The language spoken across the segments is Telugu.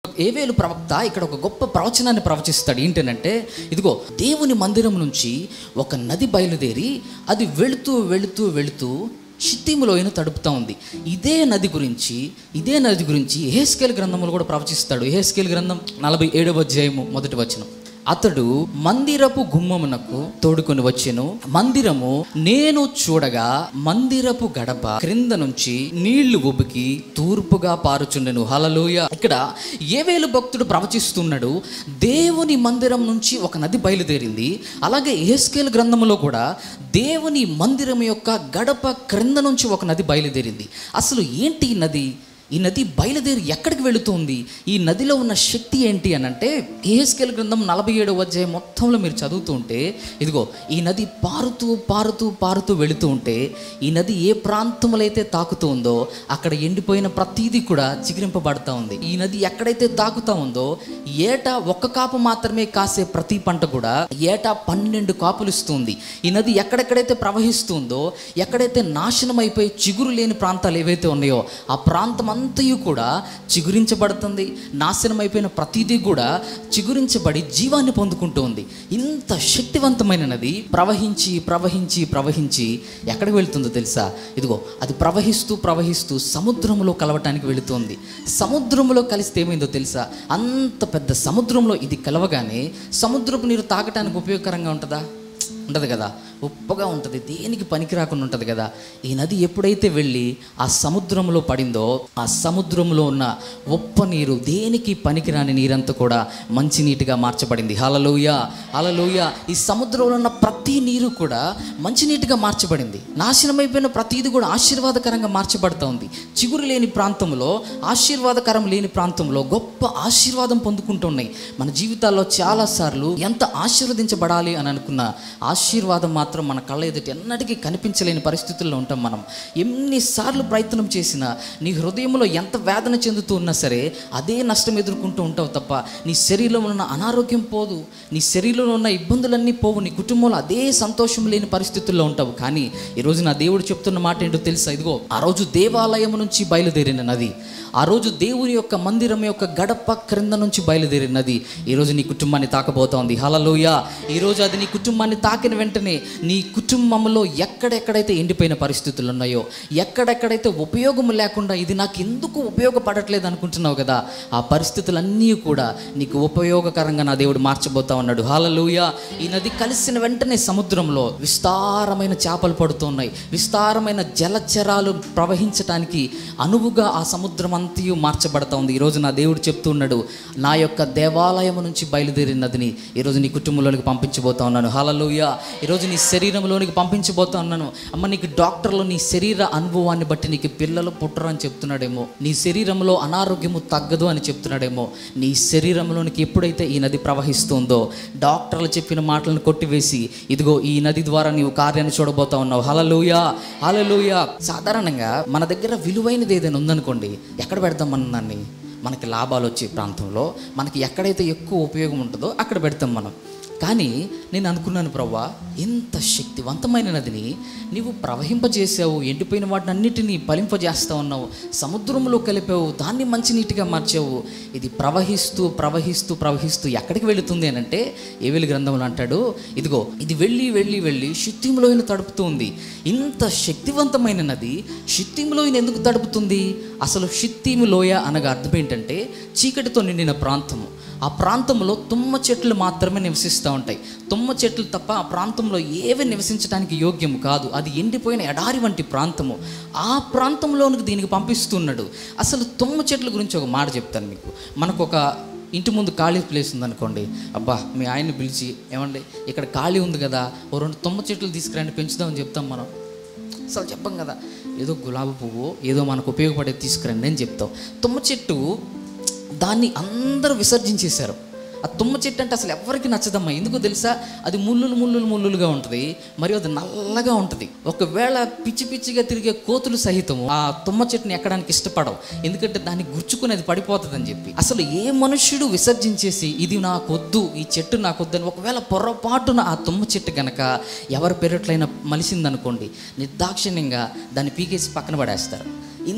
ఏవేలు ప్రవక్త ఇక్కడ ఒక గొప్ప ప్రవచనాన్ని ప్రవచిస్తాడు ఏంటంటే ఇదిగో దేవుని మందిరం నుంచి ఒక నది బయలుదేరి అది వెళుతూ వెళుతూ వెళుతూ షిత్తిములోయను తడుపుతా ఉంది ఇదే నది గురించి ఇదే నది గురించి ఏహెస్కేల్ గ్రంథములు కూడా ప్రవచిస్తాడు ఏహెస్కేల్ గ్రంథం నలభై ఏడవ అధ్యాయము మొదటి వచనం అతడు మందిరపు గుమ్మమునకు తోడుకొని వచ్చెను మందిరము నేను చూడగా మందిరపు గడప క్రింద నుంచి నీళ్లు ఉబికి తూర్పుగా పారుచుండెను హలలోయ ఇక్కడ ఏవేలు భక్తుడు ప్రవచిస్తున్నాడు దేవుని మందిరం నుంచి ఒక నది బయలుదేరింది అలాగే ఏస్కేల్ గ్రంథములో కూడా దేవుని మందిరం యొక్క గడప క్రింద నుంచి ఒక నది బయలుదేరింది అసలు ఏంటి ఈ నది ఈ నది బయలుదేరి ఎక్కడికి వెళుతుంది ఈ నదిలో ఉన్న శక్తి ఏంటి అని అంటే ఏహెస్కెల్ గ్రంథం నలభై ఏడవ అధ్యాయం మొత్తంలో మీరు చదువుతూ ఉంటే ఇదిగో ఈ నది పారుతూ పారుతూ పారుతూ వెళుతూ ఉంటే ఈ నది ఏ ప్రాంతంలో అయితే తాకుతూ ఉందో అక్కడ ఎండిపోయిన ప్రతీది కూడా చిగురింపబడతా ఉంది ఈ నది ఎక్కడైతే తాకుతా ఉందో ఏటా ఒక్క కాపు మాత్రమే కాసే ప్రతి పంట కూడా ఏటా పన్నెండు కాపులు ఇస్తుంది ఈ నది ఎక్కడెక్కడైతే ప్రవహిస్తుందో ఎక్కడైతే నాశనం అయిపోయి చిగురు లేని ప్రాంతాలు ఏవైతే ఉన్నాయో ఆ ప్రాంతం అంతయు కూడా చిగురించబడుతుంది నాశనం అయిపోయిన ప్రతిదీ కూడా చిగురించబడి జీవాన్ని పొందుకుంటూ ఉంది ఇంత శక్తివంతమైన నది ప్రవహించి ప్రవహించి ప్రవహించి ఎక్కడికి వెళ్తుందో తెలుసా ఇదిగో అది ప్రవహిస్తూ ప్రవహిస్తూ సముద్రంలో కలవటానికి వెళుతుంది సముద్రంలో కలిస్తే ఏమైందో తెలుసా అంత పెద్ద సముద్రంలో ఇది కలవగానే సముద్రపు నీరు తాగటానికి ఉపయోగకరంగా ఉంటుందా ఉండదు కదా ఉప్పగా ఉంటుంది దేనికి పనికి రాకుండా ఉంటుంది కదా ఈ నది ఎప్పుడైతే వెళ్ళి ఆ సముద్రంలో పడిందో ఆ సముద్రంలో ఉన్న ఉప్ప నీరు దేనికి పనికిరాని నీరంతా కూడా మంచినీటిగా మార్చబడింది హలలోయ హలలోయ ఈ సముద్రంలో ఉన్న ప్రతి నీరు కూడా మంచినీటిగా మార్చబడింది నాశనమైపోయిన ప్రతిది కూడా ఆశీర్వాదకరంగా మార్చబడుతూ ఉంది చిగురు లేని ప్రాంతంలో ఆశీర్వాదకరం లేని ప్రాంతంలో గొప్ప ఆశీర్వాదం పొందుకుంటున్నాయి మన జీవితాల్లో చాలాసార్లు ఎంత ఆశీర్వదించబడాలి అని అనుకున్న ఆశీర్వాదం మాత్రం మన కళ్ళ ఎదుటి ఎన్నటికీ కనిపించలేని పరిస్థితుల్లో ఉంటాం మనం ఎన్నిసార్లు ప్రయత్నం చేసినా నీ హృదయంలో ఎంత వేదన చెందుతూ ఉన్నా సరే అదే నష్టం ఎదుర్కొంటూ ఉంటావు తప్ప నీ శరీరంలో ఉన్న అనారోగ్యం పోదు నీ శరీరంలో ఉన్న ఇబ్బందులన్నీ పోవు నీ కుటుంబంలో అదే సంతోషం లేని పరిస్థితుల్లో ఉంటావు కానీ ఈరోజు నా దేవుడు చెప్తున్న మాట ఏంటో తెలుసా ఇదిగో ఆ రోజు దేవాలయం నుంచి బయలుదేరిన నది ఆ రోజు దేవుని యొక్క మందిరం యొక్క గడప క్రింద నుంచి బయలుదేరిన నది ఈరోజు నీ కుటుంబాన్ని తాకబోతోంది హలలోయ ఈరోజు అది నీ కుటుంబాన్ని తాకిన వెంటనే నీ కుటుంబంలో ఎక్కడెక్కడైతే ఎండిపోయిన పరిస్థితులు ఉన్నాయో ఎక్కడెక్కడైతే ఉపయోగం లేకుండా ఇది నాకు ఎందుకు ఉపయోగపడట్లేదు అనుకుంటున్నావు కదా ఆ పరిస్థితులన్నీ కూడా నీకు ఉపయోగకరంగా నా దేవుడు మార్చబోతా ఉన్నాడు హాలలోయ ఈ నది కలిసిన వెంటనే సముద్రంలో విస్తారమైన చేపలు పడుతున్నాయి విస్తారమైన జలచరాలు ప్రవహించటానికి అనువుగా ఆ సముద్రం అంతయు మార్చబడతా ఉంది ఈరోజు నా దేవుడు చెప్తున్నాడు నా యొక్క దేవాలయం నుంచి బయలుదేరిన నదిని ఈరోజు నీ కుటుంబంలోనికి పంపించబోతా ఉన్నాను హాలలోయ ఈరోజు నీ శరీరంలోనికి పంపించబోతా ఉన్నాను అమ్మ నీకు డాక్టర్లు నీ శరీర అనుభవాన్ని బట్టి నీకు పిల్లలు పుట్టరు అని చెప్తున్నాడేమో నీ శరీరంలో అనారోగ్యము తగ్గదు అని చెప్తున్నాడేమో నీ శరీరంలోనికి ఎప్పుడైతే ఈ నది ప్రవహిస్తుందో డాక్టర్లు చెప్పిన మాటలను కొట్టివేసి ఇదిగో ఈ నది ద్వారా నీవు కార్యాన్ని చూడబోతా ఉన్నావు హలలోయ హలలోయ సాధారణంగా మన దగ్గర విలువైనది ఏదైనా ఉందనుకోండి ఎక్కడ పెడతాం మనం దాన్ని మనకి లాభాలు వచ్చే ప్రాంతంలో మనకి ఎక్కడైతే ఎక్కువ ఉపయోగం ఉంటుందో అక్కడ పెడతాం మనం కానీ నేను అనుకున్నాను ప్రవ్వా ఇంత శక్తివంతమైన నదిని నీవు ప్రవహింపజేసావు ఎండిపోయిన వాటిని అన్నిటినీ ఫలింపజేస్తా ఉన్నావు సముద్రంలో కలిపావు దాన్ని మంచినీటిగా మార్చావు ఇది ప్రవహిస్తూ ప్రవహిస్తూ ప్రవహిస్తూ ఎక్కడికి వెళుతుంది అని అంటే ఏవేలి గ్రంథంలో అంటాడు ఇదిగో ఇది వెళ్ళి వెళ్ళి వెళ్ళి షిత్తింలోయను తడుపుతూ ఉంది ఇంత శక్తివంతమైన నది షిత్తింలోయను ఎందుకు తడుపుతుంది అసలు షిత్తిము లోయ అనగా అర్థం ఏంటంటే చీకటితో నిండిన ప్రాంతము ఆ ప్రాంతంలో తుమ్మ చెట్లు మాత్రమే నివసిస్తూ ఉంటాయి తుమ్మ చెట్లు తప్ప ఆ ప్రాంతంలో ఏవి నివసించడానికి యోగ్యం కాదు అది ఎండిపోయిన ఎడారి వంటి ప్రాంతము ఆ ప్రాంతంలోనికి దీనికి పంపిస్తున్నాడు అసలు తుమ్మ చెట్ల గురించి ఒక మాట చెప్తాను మీకు మనకు ఒక ఇంటి ముందు ఖాళీ ప్లేస్ ఉందనుకోండి అబ్బా మీ ఆయన్ని పిలిచి ఏమండి ఇక్కడ ఖాళీ ఉంది కదా ఓ రెండు తుమ్మ చెట్లు తీసుకురండి పెంచుదామని చెప్తాం మనం అసలు చెప్పం కదా ఏదో గులాబీ పువ్వు ఏదో మనకు ఉపయోగపడేది తీసుకురండి అని చెప్తాం తుమ్మ చెట్టు దాన్ని అందరూ విసర్జించేశారు ఆ తుమ్మ చెట్టు అంటే అసలు ఎవరికి నచ్చదమ్మా ఎందుకో తెలుసా అది ముళ్ళులు ముళ్ళులు ముళ్ళులుగా ఉంటుంది మరియు అది నల్లగా ఉంటుంది ఒకవేళ పిచ్చి పిచ్చిగా తిరిగే కోతులు సహితము ఆ తుమ్మ చెట్టుని ఎక్కడానికి ఇష్టపడవు ఎందుకంటే దాన్ని గుచ్చుకుని అది పడిపోతుంది అని చెప్పి అసలు ఏ మనుష్యుడు విసర్జించేసి ఇది నాకొద్దు ఈ చెట్టు నాకొద్దు అని ఒకవేళ పొరపాటున ఆ తుమ్మ చెట్టు గనక ఎవరి పెరట్లైనా మలిసిందనుకోండి నిర్దాక్షిణ్యంగా దాన్ని పీకేసి పక్కన పడేస్తారు ఇంత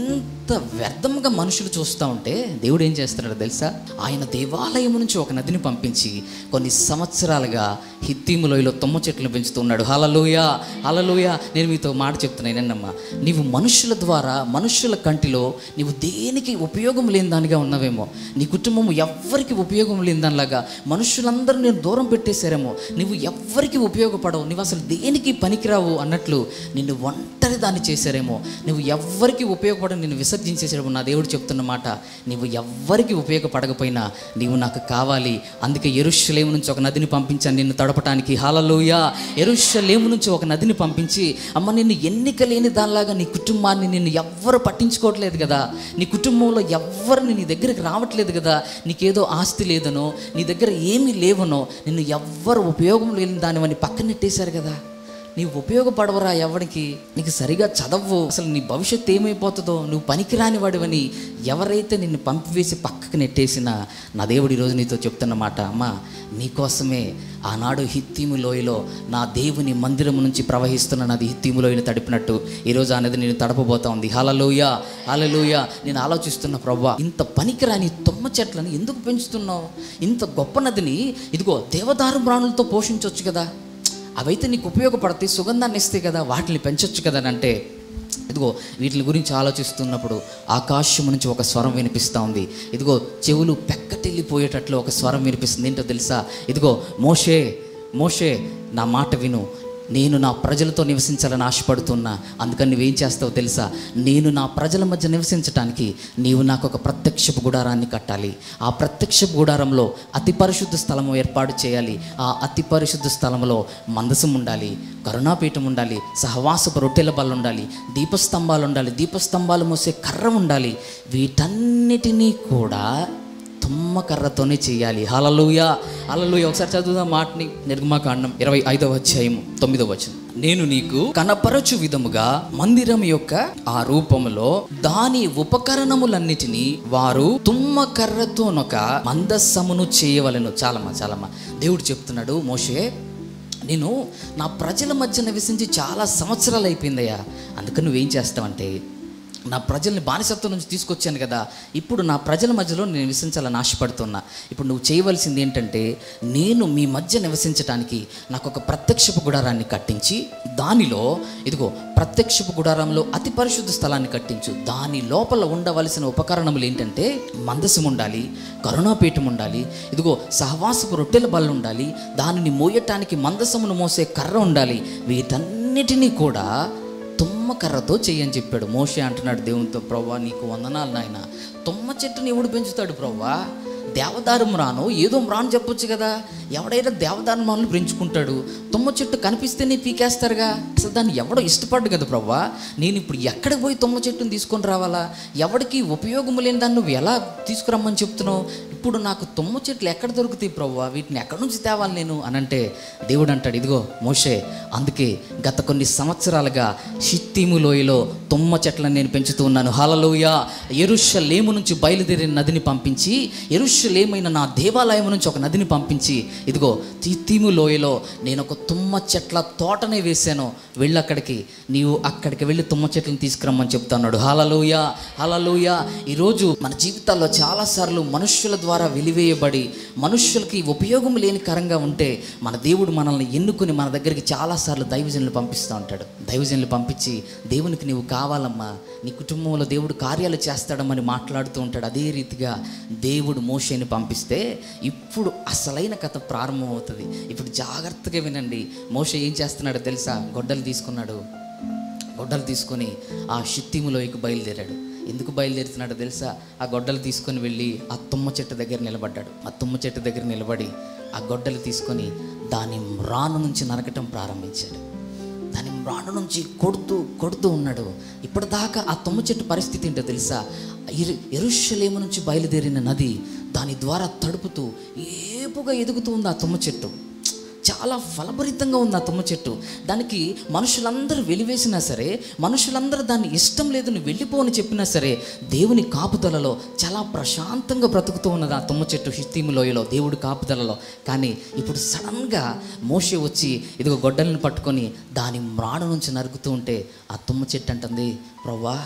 వ్యర్థంగా మనుషులు చూస్తూ ఉంటే దేవుడు ఏం చేస్తున్నాడో తెలుసా ఆయన దేవాలయం నుంచి ఒక నదిని పంపించి కొన్ని సంవత్సరాలుగా హిత్తీము లోయలో తుమ్మ చెట్లు పెంచుతున్నాడు హలలోయ హలలోయ నేను మీతో మాట చెప్తున్నాను ఏంటమ్మా నీవు మనుషుల ద్వారా మనుషుల కంటిలో నీవు దేనికి ఉపయోగం లేని దానిగా ఉన్నావేమో నీ కుటుంబం ఎవ్వరికి ఉపయోగం లేని దానిలాగా మనుషులందరూ నేను దూరం పెట్టేశారేమో నువ్వు ఎవ్వరికి ఉపయోగపడవు నువ్వు అసలు దేనికి పనికిరావు అన్నట్లు నిన్ను ఒంటరి దాన్ని చేశారేమో నువ్వు ఎవ్వరికి ఉపయోగపడవు నిన్ను విసర్జించేసాడు నా దేవుడు చెప్తున్న మాట నువ్వు ఎవ్వరికి ఉపయోగపడకపోయినా నీవు నాకు కావాలి అందుకే ఎరుషలేము నుంచి ఒక నదిని పంపించాను నిన్ను తడపటానికి హాలలోయ ఎరుషలేము నుంచి ఒక నదిని పంపించి అమ్మ నిన్ను ఎన్నిక లేని దానిలాగా నీ కుటుంబాన్ని నిన్ను ఎవ్వరు పట్టించుకోవట్లేదు కదా నీ కుటుంబంలో ఎవ్వరిని నీ దగ్గరికి రావట్లేదు కదా నీకేదో ఆస్తి లేదనో నీ దగ్గర ఏమీ లేవనో నిన్ను ఎవ్వరు ఉపయోగం లేని దానివని పక్కన నెట్టేశారు కదా నీవు ఉపయోగపడవరా ఎవరికి నీకు సరిగా చదవవు అసలు నీ భవిష్యత్తు ఏమైపోతుందో నువ్వు పనికిరాని వాడివని ఎవరైతే నిన్ను పంపివేసి పక్కకు నెట్టేసినా నా దేవుడు ఈరోజు నీతో చెప్తున్నమాట అమ్మా నీకోసమే ఆనాడు హిత్తీము లోయలో నా దేవుని మందిరం నుంచి ప్రవహిస్తున్న నది హిత్తీము లోయని తడిపినట్టు ఈరోజు ఆ నది నేను తడపబోతా ఉంది హలలోయ హలలోయ నేను ఆలోచిస్తున్న ప్రభా ఇంత పనికిరాని తుమ్మ చెట్లను ఎందుకు పెంచుతున్నావు ఇంత గొప్ప నదిని ఇదిగో దేవదారు ప్రాణులతో పోషించవచ్చు కదా అవైతే నీకు ఉపయోగపడతాయి సుగంధాన్ని ఇస్తాయి కదా వాటిని పెంచొచ్చు కదా అని అంటే ఇదిగో వీటి గురించి ఆలోచిస్తున్నప్పుడు ఆకాశం నుంచి ఒక స్వరం వినిపిస్తూ ఉంది ఇదిగో చెవులు పెక్కటిల్లిపోయేటట్లు ఒక స్వరం వినిపిస్తుంది ఏంటో తెలుసా ఇదిగో మోషే మోషే నా మాట విను నేను నా ప్రజలతో నివసించాలని ఆశపడుతున్నా అందుకని నువ్వేం చేస్తావో తెలుసా నేను నా ప్రజల మధ్య నివసించటానికి నీవు నాకు ఒక ప్రత్యక్షపు గుడారాన్ని కట్టాలి ఆ ప్రత్యక్షపు గుడారంలో అతి పరిశుద్ధ స్థలము ఏర్పాటు చేయాలి ఆ అతి పరిశుద్ధ స్థలంలో మందసం ఉండాలి కరుణాపీఠం ఉండాలి సహవాసపు రొట్టెల బల్ల ఉండాలి దీపస్తంభాలు ఉండాలి దీపస్తంభాలు మోసే కర్ర ఉండాలి వీటన్నిటినీ కూడా తుమ్మ కర్రతోనే చేయాలి హలలుయ హలలుయ ఒకసారి చదువుదాం మాటని నిర్గమాకాండం ఇరవై ఐదవ అధ్యాయం తొమ్మిదవ వచనం నేను నీకు కనపరచు విధముగా మందిరం యొక్క ఆ రూపములో దాని ఉపకరణములన్నిటినీ వారు తుమ్మ కర్రతోనొక మందస్సమును చేయవలను చాలమ్మా చాలమ్మా దేవుడు చెప్తున్నాడు మోషే నేను నా ప్రజల మధ్య నివసించి చాలా సంవత్సరాలు అయిపోయిందయ్యా అందుకని నువ్వేం చేస్తావంటే నా ప్రజల్ని బానిసత్వం నుంచి తీసుకొచ్చాను కదా ఇప్పుడు నా ప్రజల మధ్యలో నేను నివసించాలని ఆశపడుతున్నా ఇప్పుడు నువ్వు చేయవలసింది ఏంటంటే నేను మీ మధ్య నివసించడానికి నాకు ఒక ప్రత్యక్షపు గుడారాన్ని కట్టించి దానిలో ఇదిగో ప్రత్యక్షపు గుడారంలో అతి పరిశుద్ధ స్థలాన్ని కట్టించు దాని లోపల ఉండవలసిన ఉపకరణములు ఏంటంటే మందసం ఉండాలి కరుణాపీఠం ఉండాలి ఇదిగో సహవాసపు రొట్టెల బల్ల ఉండాలి దానిని మోయటానికి మందసమును మోసే కర్ర ఉండాలి వీటన్నిటినీ కూడా తుమ్మ కర్రతో చెయ్యని చెప్పాడు మోషే అంటున్నాడు దేవునితో ప్రవ్వా నీకు వందనాలు నాయన తుమ్మ చెట్టుని ఎవడు పెంచుతాడు ప్రవ్వా దేవదారు మ్రాను ఏదో మ్రాను చెప్పొచ్చు కదా ఎవడైనా దేవదారు మ్రాను పెంచుకుంటాడు తుమ్మ చెట్టు కనిపిస్తేనే పీకేస్తారుగా అసలు దాన్ని ఎవడో ఇష్టపడ్డు కదా ప్రవ్వా నేను ఇప్పుడు ఎక్కడికి పోయి తుమ్మ చెట్టుని తీసుకొని రావాలా ఎవడికి ఉపయోగం లేని దాన్ని నువ్వు ఎలా తీసుకురమ్మని చెప్తున్నావు ఇప్పుడు నాకు తుమ్మ చెట్లు ఎక్కడ దొరుకుతాయి ప్రవ్వా వీటిని ఎక్కడి నుంచి తేవాలి నేను అని అంటే దేవుడు అంటాడు ఇదిగో మోషే అందుకే గత కొన్ని సంవత్సరాలుగా షిత్తీము లోయలో తుమ్మ చెట్లను నేను పెంచుతూ ఉన్నాను హలలోయ ఎరుషలేము నుంచి బయలుదేరిన నదిని పంపించి ఎరుషలేమైన నా దేవాలయం నుంచి ఒక నదిని పంపించి ఇదిగో తిత్తీము లోయలో నేను ఒక తుమ్మ చెట్ల తోటనే వేశాను వెళ్ళి అక్కడికి నీవు అక్కడికి వెళ్ళి తుమ్మ చెట్లను తీసుకురమ్మని చెప్తున్నాడు హలలోయ హలలోయ ఈరోజు మన జీవితాల్లో చాలాసార్లు మనుష్యుల ద్వారా వెలివేయబడి మనుష్యులకి ఉపయోగం లేని కరంగా ఉంటే మన దేవుడు మనల్ని ఎన్నుకుని మన దగ్గరికి చాలాసార్లు దైవజనులు పంపిస్తూ ఉంటాడు దైవజనులు పంపించి దేవునికి నీవు కావాలమ్మా నీ కుటుంబంలో దేవుడు కార్యాలు చేస్తాడమని మాట్లాడుతూ ఉంటాడు అదే రీతిగా దేవుడు మోషేని పంపిస్తే ఇప్పుడు అసలైన కథ ప్రారంభమవుతుంది ఇప్పుడు జాగ్రత్తగా వినండి మోషే ఏం చేస్తున్నాడో తెలుసా గొడ్డలు తీసుకున్నాడు గొడ్డలు తీసుకొని ఆ షిత్తిములోకి బయలుదేరాడు ఎందుకు బయలుదేరుతున్నాడో తెలుసా ఆ గొడ్డలు తీసుకొని వెళ్ళి ఆ తుమ్మ చెట్టు దగ్గర నిలబడ్డాడు ఆ తుమ్మ చెట్టు దగ్గర నిలబడి ఆ గొడ్డలు తీసుకొని దాని మ్రాను నుంచి నరకటం ప్రారంభించాడు దాని మ్రాను నుంచి కొడుతూ కొడుతూ ఉన్నాడు ఇప్పటిదాకా ఆ తుమ్మ చెట్టు పరిస్థితి ఏంటో తెలుసా ఎరు ఎరుషలేము నుంచి బయలుదేరిన నది దాని ద్వారా తడుపుతూ ఏపుగా ఎదుగుతూ ఉంది ఆ తుమ్మ చెట్టు చాలా ఫలభరితంగా ఉంది ఆ తుమ్మ చెట్టు దానికి మనుషులందరూ వెలివేసినా సరే మనుషులందరూ దాన్ని ఇష్టం లేదు నువ్వు వెళ్ళిపో అని చెప్పినా సరే దేవుని కాపుదలలో చాలా ప్రశాంతంగా బ్రతుకుతూ ఉన్నది ఆ తుమ్మ చెట్టు హిత్తీము లోయలో దేవుడి కాపుదలలో కానీ ఇప్పుడు సడన్గా మోషే వచ్చి ఇదిగో గొడ్డలను పట్టుకొని దాని మ్రాడు నుంచి నరుకుతూ ఉంటే ఆ తుమ్మ చెట్టు అంటుంది ప్రవ్వా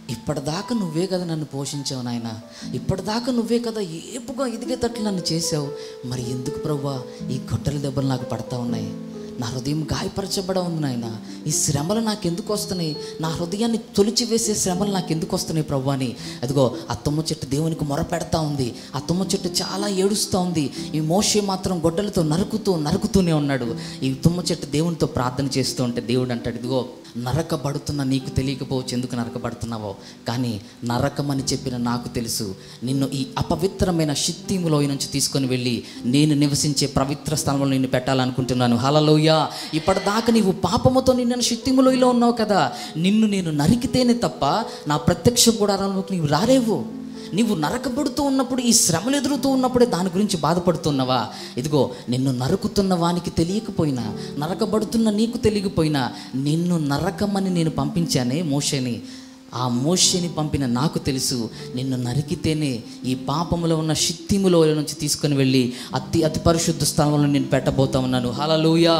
ఇప్పటిదాకా నువ్వే కదా నన్ను పోషించావు నాయన ఇప్పటిదాకా నువ్వే కదా ఏపుగా ఎదిగేటట్లు నన్ను చేసావు మరి ఎందుకు ప్రవ్వా ఈ గొడ్డల దెబ్బలు నాకు పడతా ఉన్నాయి నా హృదయం గాయపరచబడ ఉంది నాయన ఈ శ్రమలు నాకు ఎందుకు వస్తున్నాయి నా హృదయాన్ని తొలిచి వేసే శ్రమలు నాకు ఎందుకు వస్తున్నాయి ప్రభు అని అదిగో ఆ తుమ్మ చెట్టు దేవునికి మొర పెడతా ఉంది ఆ తుమ్మ చెట్టు చాలా ఏడుస్తూ ఉంది ఈ మోషే మాత్రం గొడ్డలతో నరుకుతూ నరుకుతూనే ఉన్నాడు ఈ తుమ్మ చెట్టు దేవునితో ప్రార్థన చేస్తూ ఉంటే దేవుడు అంటాడు ఇదిగో నరకబడుతున్న నీకు తెలియకపోవచ్చు ఎందుకు నరకబడుతున్నావో కానీ నరకమని చెప్పిన నాకు తెలుసు నిన్ను ఈ అపవిత్రమైన షిత్తిములో నుంచి తీసుకొని వెళ్ళి నేను నివసించే పవిత్ర స్థలంలో నిన్ను పెట్టాలనుకుంటున్నాను హలలోయ ఇప్పటిదాకా నీవు పాపముతో నిన్ను షిత్తిములోయలో ఉన్నావు కదా నిన్ను నేను నరికితేనే తప్ప నా ప్రత్యక్ష గుడారంలోకి నీవు రాలేవు నీవు నరకబడుతూ ఉన్నప్పుడు ఈ శ్రమలు ఎదురుతూ ఉన్నప్పుడే దాని గురించి బాధపడుతున్నావా ఇదిగో నిన్ను నరుకుతున్న వానికి తెలియకపోయినా నరకబడుతున్న నీకు తెలియకపోయినా నిన్ను నరకమని నేను పంపించానే మోషని ఆ మోషని పంపిన నాకు తెలుసు నిన్ను నరికితేనే ఈ పాపములో ఉన్న షిత్తిములో నుంచి తీసుకొని వెళ్ళి అతి అతి పరిశుద్ధ స్థలంలో నేను పెట్టబోతా ఉన్నాను హలలుయా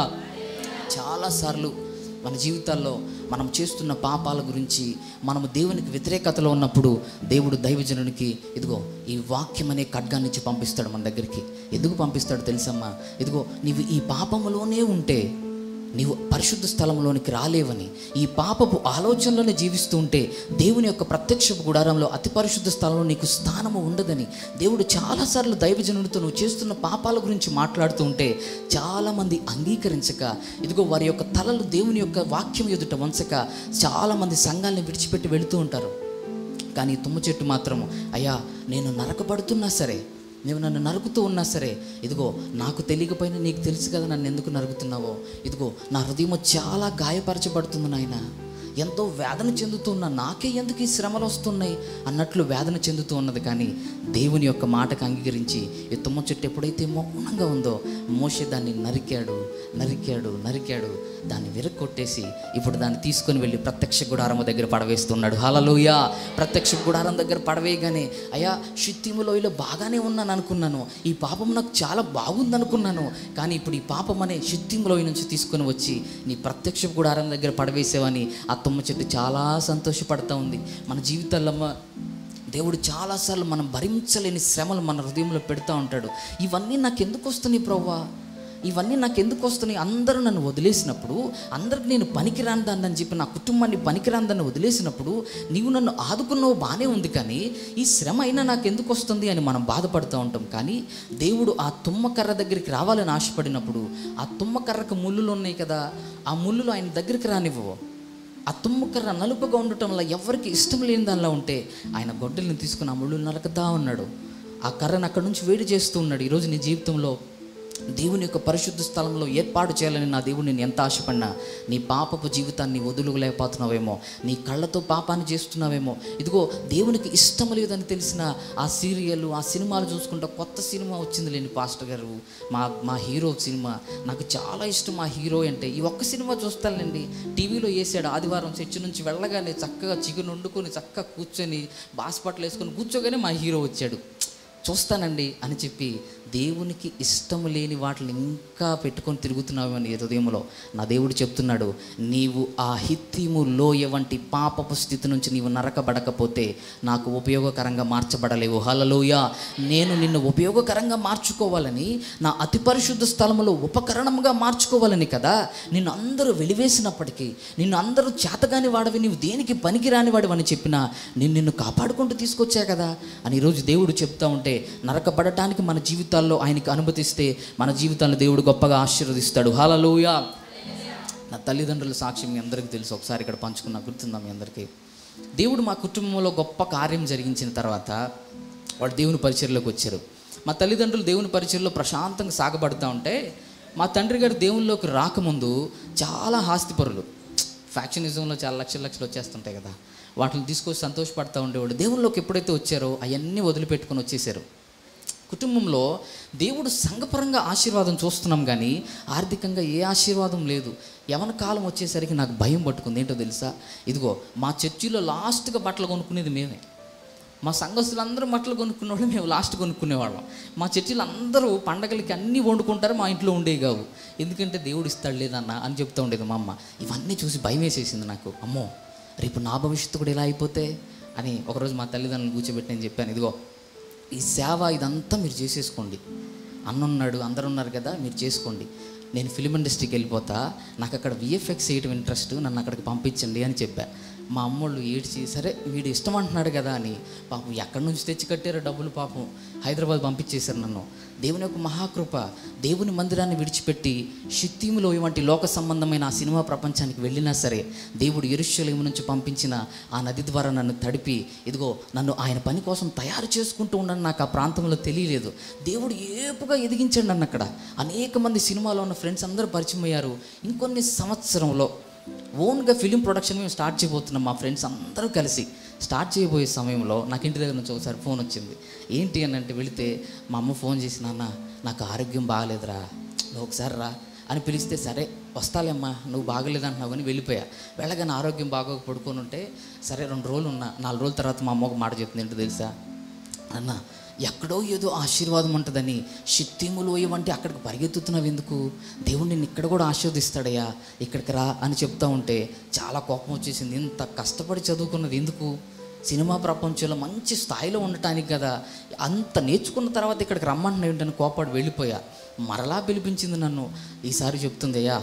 చాలాసార్లు మన జీవితాల్లో మనం చేస్తున్న పాపాల గురించి మనము దేవునికి వ్యతిరేకతలో ఉన్నప్పుడు దేవుడు దైవజనునికి ఇదిగో ఈ వాక్యం అనే ఖడ్గాన్ని నుంచి పంపిస్తాడు మన దగ్గరికి ఎందుకు పంపిస్తాడు తెలుసమ్మా ఇదిగో నీవు ఈ పాపములోనే ఉంటే నీవు పరిశుద్ధ స్థలంలోనికి రాలేవని ఈ పాపపు ఆలోచనలోనే జీవిస్తూ ఉంటే దేవుని యొక్క ప్రత్యక్ష గుడారంలో అతి పరిశుద్ధ స్థలంలో నీకు స్థానము ఉండదని దేవుడు చాలాసార్లు దైవజనుడితో నువ్వు చేస్తున్న పాపాల గురించి మాట్లాడుతూ ఉంటే చాలామంది అంగీకరించక ఇదిగో వారి యొక్క తలలు దేవుని యొక్క వాక్యం ఎదుట వంచక చాలామంది సంఘాలను విడిచిపెట్టి వెళుతూ ఉంటారు కానీ ఈ తుమ్మ చెట్టు మాత్రము అయ్యా నేను నరకబడుతున్నా సరే నువ్వు నన్ను నరుకుతూ ఉన్నా సరే ఇదిగో నాకు తెలియకపోయినా నీకు తెలుసు కదా నన్ను ఎందుకు నరుకుతున్నావో ఇదిగో నా హృదయం చాలా గాయపరచబడుతుంది నాయన ఎంతో వేదన చెందుతున్న నాకే ఎందుకు ఈ శ్రమలు వస్తున్నాయి అన్నట్లు వేదన చెందుతూ ఉన్నది కానీ దేవుని యొక్క మాటకు అంగీకరించి ఈ తుమ్మ చెట్టు ఎప్పుడైతే మౌనంగా ఉందో మోషే దాన్ని నరికాడు నరికాడు నరికాడు దాన్ని విరక్కొట్టేసి ఇప్పుడు దాన్ని తీసుకొని వెళ్ళి ప్రత్యక్ష గుడారం దగ్గర పడవేస్తున్నాడు హలలోయ ప్రత్యక్ష గుడారం దగ్గర పడవేయగానే అయ్యా షిత్తిము లోయలో బాగానే ఉన్నాను అనుకున్నాను ఈ పాపం నాకు చాలా బాగుంది అనుకున్నాను కానీ ఇప్పుడు ఈ పాపం అనే షిత్తిము లోయ నుంచి తీసుకొని వచ్చి నీ ప్రత్యక్ష గుడారం దగ్గర పడవేసావని ఆ తుమ్మ చెట్టు చాలా సంతోషపడతా ఉంది మన జీవితాల్లో అమ్మ దేవుడు చాలాసార్లు మనం భరించలేని శ్రమలు మన హృదయంలో పెడతా ఉంటాడు ఇవన్నీ నాకు ఎందుకు వస్తున్నాయి ప్రవ్వా ఇవన్నీ నాకు ఎందుకు వస్తున్నాయి అందరూ నన్ను వదిలేసినప్పుడు అందరికి నేను పనికిరాని దాన్ని అని చెప్పి నా కుటుంబాన్ని పనికిరాని దాన్ని వదిలేసినప్పుడు నీవు నన్ను ఆదుకున్నావు బాగానే ఉంది కానీ ఈ శ్రమ అయినా నాకు ఎందుకు వస్తుంది అని మనం బాధపడుతూ ఉంటాం కానీ దేవుడు ఆ తుమ్మకర్ర దగ్గరికి రావాలని ఆశపడినప్పుడు ఆ తుమ్మకర్రకు ముళ్ళులు ఉన్నాయి కదా ఆ ముళ్ళులు ఆయన దగ్గరికి రానివ్వవు ఆ తుమ్మకర్ర నలుపుగా ఉండటం వల్ల ఎవరికి ఇష్టం లేని దానిలో ఉంటే ఆయన గొడ్డల్ని తీసుకుని ఆ ముళ్ళు నరకతా ఉన్నాడు ఆ కర్రను అక్కడి నుంచి వేడి చేస్తూ ఉన్నాడు ఈరోజు నీ జీవితంలో దేవుని యొక్క పరిశుద్ధ స్థలంలో ఏర్పాటు చేయాలని నా దేవుడు నేను ఎంత ఆశపడినా నీ పాపపు జీవితాన్ని వదులులేకపోతున్నావేమో నీ కళ్ళతో పాపాన్ని చేస్తున్నావేమో ఇదిగో దేవునికి ఇష్టం లేదని తెలిసిన ఆ సీరియల్ ఆ సినిమాలు చూసుకుంటా కొత్త సినిమా వచ్చింది లేని పాస్టర్ గారు మా మా హీరో సినిమా నాకు చాలా ఇష్టం ఆ హీరో అంటే ఈ ఒక్క సినిమా చూస్తానండి టీవీలో వేసాడు ఆదివారం చర్చి నుంచి వెళ్ళగానే చక్కగా చికెన్ వండుకొని చక్కగా కూర్చొని బాస్పట్లు వేసుకొని కూర్చోగానే మా హీరో వచ్చాడు చూస్తానండి అని చెప్పి దేవునికి ఇష్టం లేని వాటిని ఇంకా పెట్టుకొని తిరుగుతున్నావు అని హృదయంలో నా దేవుడు చెప్తున్నాడు నీవు ఆ హిత్తిము లోయ వంటి పాపపు స్థితి నుంచి నీవు నరకబడకపోతే నాకు ఉపయోగకరంగా మార్చబడలేవు హలలోయ నేను నిన్ను ఉపయోగకరంగా మార్చుకోవాలని నా అతి పరిశుద్ధ స్థలంలో ఉపకరణంగా మార్చుకోవాలని కదా నిన్ను అందరూ వెలివేసినప్పటికీ నిన్ను అందరూ చేతగాని వాడవి నీవు దేనికి పనికిరాని వాడివని చెప్పినా నేను నిన్ను కాపాడుకుంటూ తీసుకొచ్చా కదా అని ఈరోజు దేవుడు చెప్తా ఉంటే నరకబడటానికి మన జీవితాల్లో ఆయనకి అనుమతిస్తే మన జీవితాలను దేవుడు గొప్పగా ఆశీర్వదిస్తాడు హలలోయ నా తల్లిదండ్రుల సాక్ష్యం మీ అందరికీ తెలుసు ఒకసారి ఇక్కడ పంచుకున్నా గుర్తుందా మీ అందరికీ దేవుడు మా కుటుంబంలో గొప్ప కార్యం జరిగించిన తర్వాత వాళ్ళు దేవుని పరిచయలోకి వచ్చారు మా తల్లిదండ్రులు దేవుని పరిచయలో ప్రశాంతంగా సాగబడుతూ ఉంటే మా తండ్రి గారు దేవునిలోకి రాకముందు చాలా ఆస్తిపరులు ఫ్యాక్షనిజంలో చాలా లక్షల లక్షలు వచ్చేస్తుంటాయి కదా వాటిని తీసుకొచ్చి సంతోషపడతా ఉండేవాడు దేవునిలోకి ఎప్పుడైతే వచ్చారో అవన్నీ వదిలిపెట్టుకొని వచ్చేసారు కుటుంబంలో దేవుడు సంఘపరంగా ఆశీర్వాదం చూస్తున్నాం కానీ ఆర్థికంగా ఏ ఆశీర్వాదం లేదు యవన కాలం వచ్చేసరికి నాకు భయం పట్టుకుంది ఏంటో తెలుసా ఇదిగో మా చర్చిలో లాస్ట్గా బట్టలు కొనుక్కునేది మేమే మా సంఘస్థులందరూ బట్టలు కొనుక్కునేవాళ్ళు మేము లాస్ట్ కొనుక్కునేవాళ్ళం మా చర్చిలో అందరూ పండగలకి అన్నీ వండుకుంటారు మా ఇంట్లో ఉండేవి కావు ఎందుకంటే దేవుడు ఇస్తాడు లేదన్న అని చెప్తూ ఉండేది మా అమ్మ ఇవన్నీ చూసి భయం వేసేసింది నాకు అమ్మో రేపు నా భవిష్యత్తు కూడా ఇలా అయిపోతే అని ఒకరోజు మా తల్లిదండ్రులు కూర్చోబెట్టి నేను చెప్పాను ఇదిగో ఈ సేవ ఇదంతా మీరు చేసేసుకోండి అన్నున్నాడు అందరు ఉన్నారు కదా మీరు చేసుకోండి నేను ఫిలిం ఇండస్ట్రీకి వెళ్ళిపోతా నాకు అక్కడ విఎఫ్ఎక్స్ చేయడం ఇంట్రెస్ట్ నన్ను అక్కడికి పంపించండి అని చెప్పా మా అమ్మోళ్ళు ఏడ్చి సరే వీడు ఇష్టం అంటున్నాడు కదా అని పాపం ఎక్కడి నుంచి తెచ్చి కట్టారో డబ్బులు పాపం హైదరాబాద్ పంపించేశారు నన్ను దేవుని యొక్క మహాకృప దేవుని మందిరాన్ని విడిచిపెట్టి షిత్తీములో వంటి లోక సంబంధమైన ఆ సినిమా ప్రపంచానికి వెళ్ళినా సరే దేవుడు ఎరుషలేము నుంచి పంపించిన ఆ నది ద్వారా నన్ను తడిపి ఇదిగో నన్ను ఆయన పని కోసం తయారు చేసుకుంటూ ఉండని నాకు ఆ ప్రాంతంలో తెలియలేదు దేవుడు ఏపుగా ఎదిగించాడు నన్ను అక్కడ అనేక మంది సినిమాలో ఉన్న ఫ్రెండ్స్ అందరూ పరిచయం అయ్యారు ఇంకొన్ని సంవత్సరంలో ఓన్గా ఫిలిం ప్రొడక్షన్ మేము స్టార్ట్ చేయబోతున్నాం మా ఫ్రెండ్స్ అందరూ కలిసి స్టార్ట్ చేయబోయే సమయంలో నాకు ఇంటి దగ్గర నుంచి ఒకసారి ఫోన్ వచ్చింది ఏంటి అని అంటే వెళితే మా అమ్మ ఫోన్ చేసి నాన్న నాకు ఆరోగ్యం బాగాలేదురా నువ్వు ఒకసారి రా అని పిలిస్తే సరే వస్తాలేమ్మా నువ్వు బాగలేదంటున్నావు అని వెళ్ళిపోయా వెళ్ళగానే ఆరోగ్యం బాగోక పడుకొని ఉంటే సరే రెండు రోజులు ఉన్నా నాలుగు రోజుల తర్వాత మా అమ్మ ఒక మాట చెప్తుంది ఏంటో తెలుసా అన్న ఎక్కడో ఏదో ఆశీర్వాదం ఉంటుందని షిత్తిములు వంటి అక్కడికి పరిగెత్తుతున్నావు ఎందుకు దేవుడు నిన్ను ఇక్కడ కూడా ఆశీర్వదిస్తాడయ్యా ఇక్కడికి రా అని చెప్తా ఉంటే చాలా కోపం వచ్చేసింది ఇంత కష్టపడి చదువుకున్నది ఎందుకు సినిమా ప్రపంచంలో మంచి స్థాయిలో ఉండటానికి కదా అంత నేర్చుకున్న తర్వాత ఇక్కడికి రమ్మంటున్నా ఏంటని కోపాడు వెళ్ళిపోయా మరలా పిలిపించింది నన్ను ఈసారి చెప్తుంది అయ్యా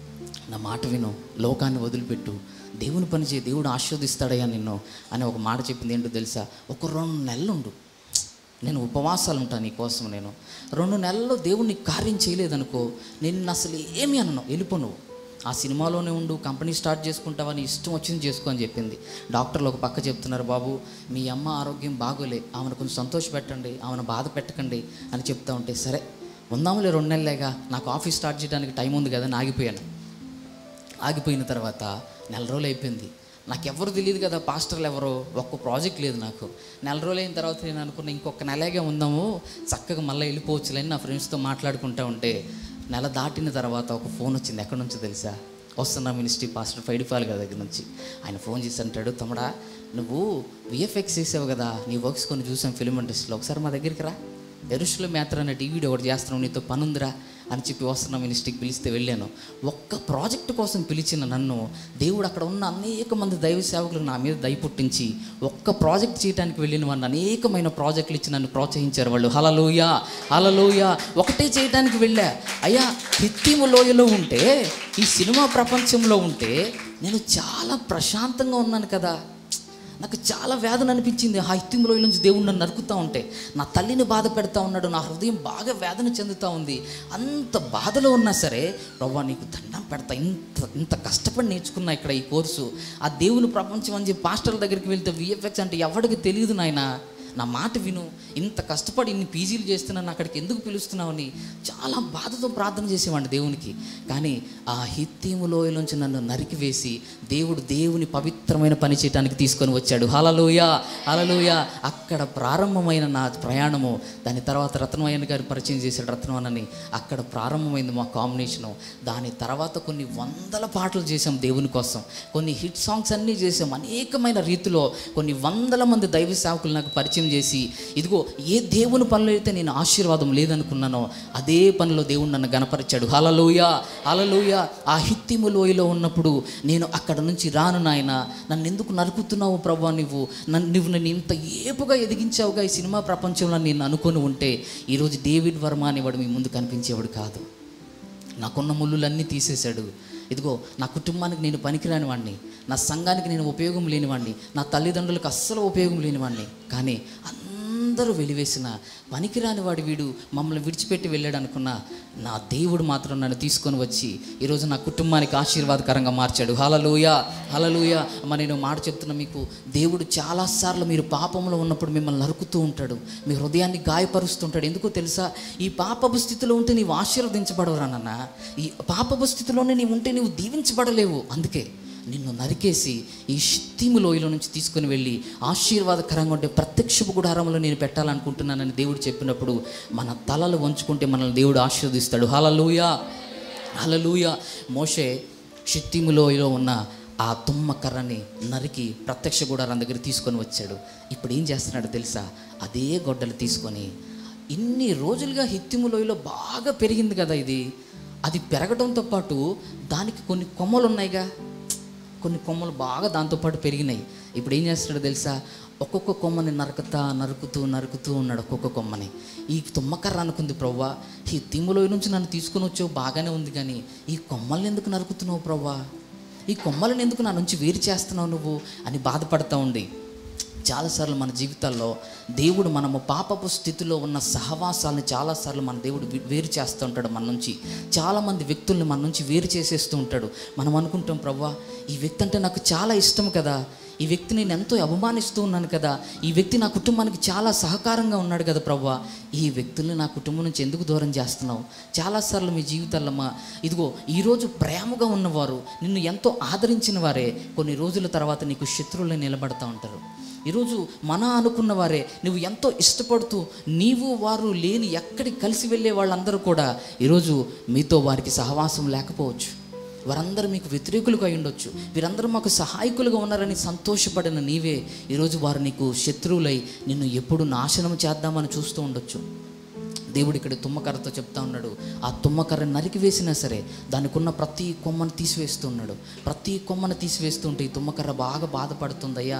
నా మాట విను లోకాన్ని వదిలిపెట్టు దేవుని పని చేయి దేవుడు ఆశీర్వదిస్తాడయ్యా నిన్ను అని ఒక మాట చెప్పింది ఏంటో తెలుసా ఒక రెండు నెలలు ఉండు నేను ఉపవాసాలు ఉంటాను నీకోసం నేను రెండు నెలల్లో దేవుడిని కార్యం చేయలేదనుకో నేను అసలు ఏమి అనను వెళ్ళిపో నువ్వు ఆ సినిమాలోనే ఉండు కంపెనీ స్టార్ట్ చేసుకుంటావని ఇష్టం వచ్చింది చేసుకో అని చెప్పింది డాక్టర్లు ఒక పక్క చెప్తున్నారు బాబు మీ అమ్మ ఆరోగ్యం బాగోలే ఆమెను కొంచెం సంతోష పెట్టండి ఆమెను బాధ పెట్టకండి అని చెప్తా ఉంటే సరే ఉందాములే రెండు నెలలేగా నాకు ఆఫీస్ స్టార్ట్ చేయడానికి టైం ఉంది కదా అని ఆగిపోయాను ఆగిపోయిన తర్వాత నెల రోజులు అయిపోయింది నాకు ఎవరు తెలియదు కదా పాస్టర్లు ఎవరో ఒక్క ప్రాజెక్ట్ లేదు నాకు నెల రోజులు అయిన తర్వాత నేను అనుకున్న ఇంకొక నెలగా ఉందాము చక్కగా మళ్ళీ వెళ్ళిపోవచ్చులని నా ఫ్రెండ్స్తో మాట్లాడుకుంటా ఉంటే నెల దాటిన తర్వాత ఒక ఫోన్ వచ్చింది ఎక్కడి నుంచో తెలుసా వస్తున్నా మినిస్ట్రీ పాస్టర్ ఫైడిఫాల్ గారి దగ్గర నుంచి ఆయన ఫోన్ చేసి అంటాడు తమ్ముడా నువ్వు విఎఫ్ఎక్స్ చేసావు కదా నీ వర్క్స్ కొన్ని చూసాం ఫిలిం ఇండస్ట్రీలో ఒకసారి మా దగ్గరికి రా ఎరుషుల మేత్ర అనే టీవీలో ఒకటి చేస్తున్నావు నీతో పనుందిరా అని చెప్పి వస్తున్న మినిస్ట్రీకి పిలిస్తే వెళ్ళాను ఒక్క ప్రాజెక్ట్ కోసం పిలిచిన నన్ను దేవుడు అక్కడ ఉన్న అనేక మంది దైవ సేవకులకు నా మీద దయ పుట్టించి ఒక్క ప్రాజెక్ట్ చేయడానికి వెళ్ళిన వాడిని అనేకమైన ప్రాజెక్టులు ఇచ్చి నన్ను ప్రోత్సహించారు వాళ్ళు హలలోయ హలలోయ ఒకటే చేయడానికి వెళ్ళా అయ్యా హిత్తిము లోయలో ఉంటే ఈ సినిమా ప్రపంచంలో ఉంటే నేను చాలా ప్రశాంతంగా ఉన్నాను కదా నాకు చాలా వేదన అనిపించింది ఆ హిత్తిములో నుంచి దేవుడు నన్ను నరుకుతూ ఉంటే నా తల్లిని బాధ పెడతా ఉన్నాడు నా హృదయం బాగా వేదన చెందుతూ ఉంది అంత బాధలో ఉన్నా సరే ప్రభా నీకు దండం పెడతా ఇంత ఇంత కష్టపడి నేర్చుకున్నా ఇక్కడ ఈ కోర్సు ఆ దేవుని ప్రపంచం అని చెప్పి పాస్టర్ల దగ్గరికి వెళ్తే విఎఫ్ఎక్స్ అంటే ఎవరికి తెలియదు నాయన నా మాట విను ఇంత కష్టపడి ఇన్ని పీజీలు చేస్తున్నాను అక్కడికి ఎందుకు పిలుస్తున్నావని చాలా బాధతో ప్రార్థన చేసేవాడిని దేవునికి కానీ ఆ హిత్తీము లోయలోంచి నన్ను నరికివేసి దేవుడు దేవుని పవిత్రమైన పని చేయడానికి తీసుకొని వచ్చాడు హలలోయ హలలోయ అక్కడ ప్రారంభమైన నా ప్రయాణము దాని తర్వాత రత్నమయ్యన్ గారు పరిచయం చేశాడు రత్నవనని అక్కడ ప్రారంభమైంది మా కాంబినేషను దాని తర్వాత కొన్ని వందల పాటలు చేసాం దేవుని కోసం కొన్ని హిట్ సాంగ్స్ అన్నీ చేసాం అనేకమైన రీతిలో కొన్ని వందల మంది దైవ సేవకులు నాకు పరిచయం చేసి ఇదిగో ఏ దేవుని పనిలో అయితే నేను ఆశీర్వాదం లేదనుకున్నానో అదే పనిలో దేవుడు నన్ను గనపరిచాడు హలలోయ హలలోయ ఆ హిత్తిము లోయలో ఉన్నప్పుడు నేను అక్కడ నుంచి రాను నాయన నన్ను ఎందుకు నరుకుతున్నావు ప్రభా నువ్వు నన్ను నువ్వు నన్ను ఇంత ఏపుగా ఎదిగించావుగా ఈ సినిమా ప్రపంచంలో నేను అనుకొని ఉంటే ఈరోజు డేవిడ్ వర్మ అనేవాడు మీ ముందు కనిపించేవాడు కాదు నాకున్న ముళ్ళులన్నీ తీసేశాడు ఇదిగో నా కుటుంబానికి నేను పనికిరాని వాడిని నా సంఘానికి నేను ఉపయోగం లేనివాడిని నా తల్లిదండ్రులకు అస్సలు ఉపయోగం లేనివాడిని కానీ అందరూ వెలివేసిన పనికిరాని వాడి వీడు మమ్మల్ని విడిచిపెట్టి వెళ్ళాడు అనుకున్న నా దేవుడు మాత్రం నన్ను తీసుకొని వచ్చి ఈరోజు నా కుటుంబానికి ఆశీర్వాదకరంగా మార్చాడు హలలోయ హలలోయ అమ్మ నేను మాట చెప్తున్నా మీకు దేవుడు చాలాసార్లు మీరు పాపంలో ఉన్నప్పుడు మిమ్మల్ని నరుకుతూ ఉంటాడు మీ హృదయాన్ని గాయపరుస్తుంటాడు ఎందుకో తెలుసా ఈ పాపపు స్థితిలో ఉంటే నీవు ఆశీర్వదించబడవురా నాన్న ఈ పాపపు స్థితిలోనే నీవు ఉంటే నీవు దీవించబడలేవు అందుకే నిన్ను నరికేసి ఈ షిత్తిము లోయలో నుంచి తీసుకుని వెళ్ళి ఆశీర్వాదకరంగా ఉంటే ప్రత్యక్షపు గుడారంలో నేను పెట్టాలనుకుంటున్నానని దేవుడు చెప్పినప్పుడు మన తలలు వంచుకుంటే మనల్ని దేవుడు ఆశీర్వదిస్తాడు హలలుయ హలలుయ మోషే షిత్తిము లోయలో ఉన్న ఆ తుమ్మ కర్రని నరికి ప్రత్యక్ష గుడారం దగ్గర తీసుకొని వచ్చాడు ఇప్పుడు ఏం చేస్తున్నాడు తెలుసా అదే గొడ్డలు తీసుకొని ఇన్ని రోజులుగా హిత్తిము లోయలో బాగా పెరిగింది కదా ఇది అది పెరగడంతో పాటు దానికి కొన్ని కొమ్మలు ఉన్నాయిగా కొన్ని కొమ్మలు బాగా దాంతోపాటు పెరిగినాయి ఇప్పుడు ఏం చేస్తున్నాడు తెలుసా ఒక్కొక్క కొమ్మని నరుకుతా నరుకుతూ నరుకుతూ ఉన్నాడు ఒక్కొక్క కొమ్మని ఈ తుమ్మకర్ర అనుకుంది ప్రవ్వా ఈ తిమ్ములో నుంచి నన్ను తీసుకుని వచ్చావు బాగానే ఉంది కానీ ఈ కొమ్మల్ని ఎందుకు నరుకుతున్నావు ప్రవ్వా ఈ కొమ్మలను ఎందుకు నా నుంచి వేరు చేస్తున్నావు నువ్వు అని బాధపడతా ఉండి చాలాసార్లు మన జీవితాల్లో దేవుడు మనము పాపపు స్థితిలో ఉన్న సహవాసాలను చాలాసార్లు మన దేవుడు వి- వేరు చేస్తూ ఉంటాడు మన నుంచి చాలామంది వ్యక్తుల్ని మన నుంచి వేరు చేసేస్తూ ఉంటాడు మనం అనుకుంటాం ప్రవ్వా ఈ వ్యక్తి అంటే నాకు చాలా ఇష్టం కదా ఈ వ్యక్తిని నేను ఎంతో అవమానిస్తూ ఉన్నాను కదా ఈ వ్యక్తి నా కుటుంబానికి చాలా సహకారంగా ఉన్నాడు కదా ప్రవ్వా ఈ వ్యక్తుల్ని నా కుటుంబం నుంచి ఎందుకు దూరం చేస్తున్నావు చాలాసార్లు మీ జీవితాల్లో మా ఇదిగో ఈరోజు ప్రేమగా ఉన్నవారు నిన్ను ఎంతో ఆదరించిన వారే కొన్ని రోజుల తర్వాత నీకు శత్రువులు నిలబడతా ఉంటారు ఈరోజు మన అనుకున్న వారే నువ్వు ఎంతో ఇష్టపడుతూ నీవు వారు లేని ఎక్కడికి కలిసి వెళ్ళే వాళ్ళందరూ కూడా ఈరోజు మీతో వారికి సహవాసం లేకపోవచ్చు వారందరూ మీకు వ్యతిరేకులుగా అయి ఉండొచ్చు వీరందరూ మాకు సహాయకులుగా ఉన్నారని సంతోషపడిన నీవే ఈరోజు వారు నీకు శత్రువులై నిన్ను ఎప్పుడు నాశనం చేద్దామని చూస్తూ ఉండొచ్చు దేవుడు ఇక్కడ తుమ్మకర్రతో చెప్తా ఉన్నాడు ఆ తుమ్మకర్ర నరికి వేసినా సరే దానికి ఉన్న ప్రతి కొమ్మను తీసివేస్తూ ఉన్నాడు ప్రతి కొమ్మను తీసివేస్తుంటే ఈ తుమ్మకర్ర బాగా బాధపడుతుందయ్యా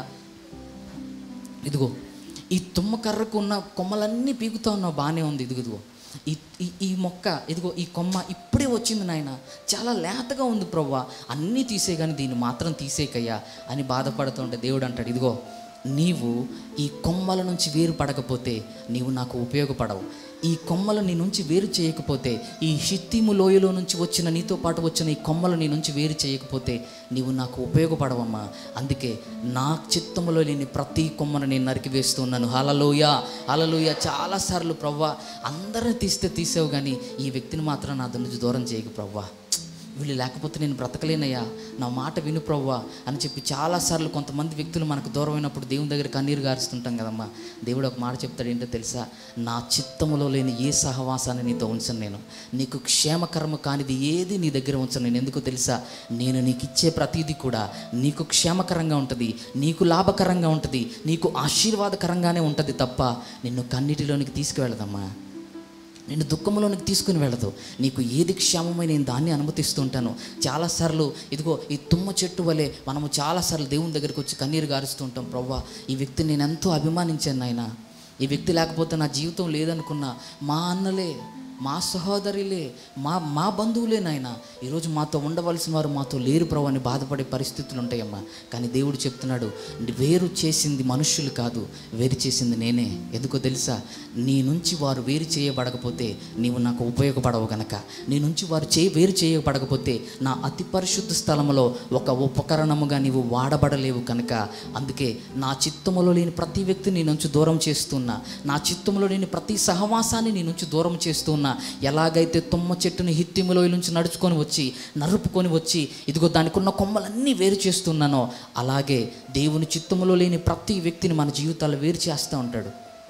ఇదిగో ఈ తుమ్మకర్రకు ఉన్న కొమ్మలన్నీ పీకుతా ఉన్నావు బాగానే ఉంది ఇదిగో ఇదిగో ఈ ఈ ఈ మొక్క ఇదిగో ఈ కొమ్మ ఇప్పుడే వచ్చింది నాయన చాలా లేతగా ఉంది ప్రవ్వా అన్నీ తీసే కానీ దీన్ని మాత్రం తీసేకయ్యా అని బాధపడుతుంటే దేవుడు అంటాడు ఇదిగో నీవు ఈ కొమ్మల నుంచి వేరు పడకపోతే నీవు నాకు ఉపయోగపడవు ఈ కొమ్మలు నీ నుంచి వేరు చేయకపోతే ఈ షిత్తిము లోయలో నుంచి వచ్చిన నీతో పాటు వచ్చిన ఈ కొమ్మలు నీ నుంచి వేరు చేయకపోతే నీవు నాకు ఉపయోగపడవమ్మా అందుకే నా చిత్తములో లేని ప్రతి కొమ్మను నేను నరికివేస్తున్నాను హలలోయ హలలోయ చాలాసార్లు ప్రవ్వా అందరిని తీస్తే తీసావు కానీ ఈ వ్యక్తిని మాత్రం నా నుంచి దూరం చేయకు ప్రవ్వా వీళ్ళు లేకపోతే నేను బ్రతకలేనయ్యా నా మాట విను ప్రవ్వా అని చెప్పి చాలాసార్లు కొంతమంది వ్యక్తులు మనకు దూరం అయినప్పుడు దేవుని దగ్గర కన్నీరు గారుస్తుంటాం కదమ్మా దేవుడు ఒక మాట చెప్తాడు ఏంటో తెలుసా నా చిత్తములో లేని ఏ సహవాసాన్ని నీతో ఉంచను నేను నీకు క్షేమకరము కానిది ఏది నీ దగ్గర ఉంచను నేను ఎందుకో తెలుసా నేను నీకు ఇచ్చే ప్రతిదీ కూడా నీకు క్షేమకరంగా ఉంటుంది నీకు లాభకరంగా ఉంటుంది నీకు ఆశీర్వాదకరంగానే ఉంటుంది తప్ప నిన్ను కన్నిటిలోనికి తీసుకువెళ్ళదమ్మా నిన్ను దుఃఖంలోనికి తీసుకుని వెళ్ళదు నీకు ఏది క్షేమమై నేను దాన్ని అనుమతిస్తుంటాను చాలాసార్లు ఇదిగో ఈ తుమ్మ చెట్టు వలె మనము చాలాసార్లు దేవుని దగ్గరికి వచ్చి కన్నీరు గారుస్తూ ఉంటాం ప్రవ్వా ఈ వ్యక్తిని నేను ఎంతో అభిమానించాను నాయన ఈ వ్యక్తి లేకపోతే నా జీవితం లేదనుకున్నా మా అన్నలే మా సహోదరులే మా మా బంధువులే నాయన ఈరోజు మాతో ఉండవలసిన వారు మాతో లేరు ప్రభు అని బాధపడే పరిస్థితులు ఉంటాయమ్మా కానీ దేవుడు చెప్తున్నాడు వేరు చేసింది మనుషులు కాదు వేరు చేసింది నేనే ఎందుకో తెలుసా నీ నుంచి వారు వేరు చేయబడకపోతే నీవు నాకు ఉపయోగపడవు గనక నీ నుంచి వారు చే వేరు చేయబడకపోతే నా అతి పరిశుద్ధ స్థలములో ఒక ఉపకరణముగా నీవు వాడబడలేవు కనుక అందుకే నా చిత్తములో లేని ప్రతి వ్యక్తిని నీ నుంచి దూరం చేస్తున్నా నా చిత్తములో లేని ప్రతి సహవాసాన్ని నీ నుంచి దూరం చేస్తున్నా ఎలాగైతే తుమ్మ చెట్టుని హిత్తిములో నుంచి నడుచుకొని వచ్చి నరుపుకొని వచ్చి ఇదిగో దానికి ఉన్న కొమ్మలన్నీ వేరు చేస్తున్నానో అలాగే దేవుని చిత్తములో లేని ప్రతి వ్యక్తిని మన జీవితాల్లో వేరు చేస్తూ ఉంటాడు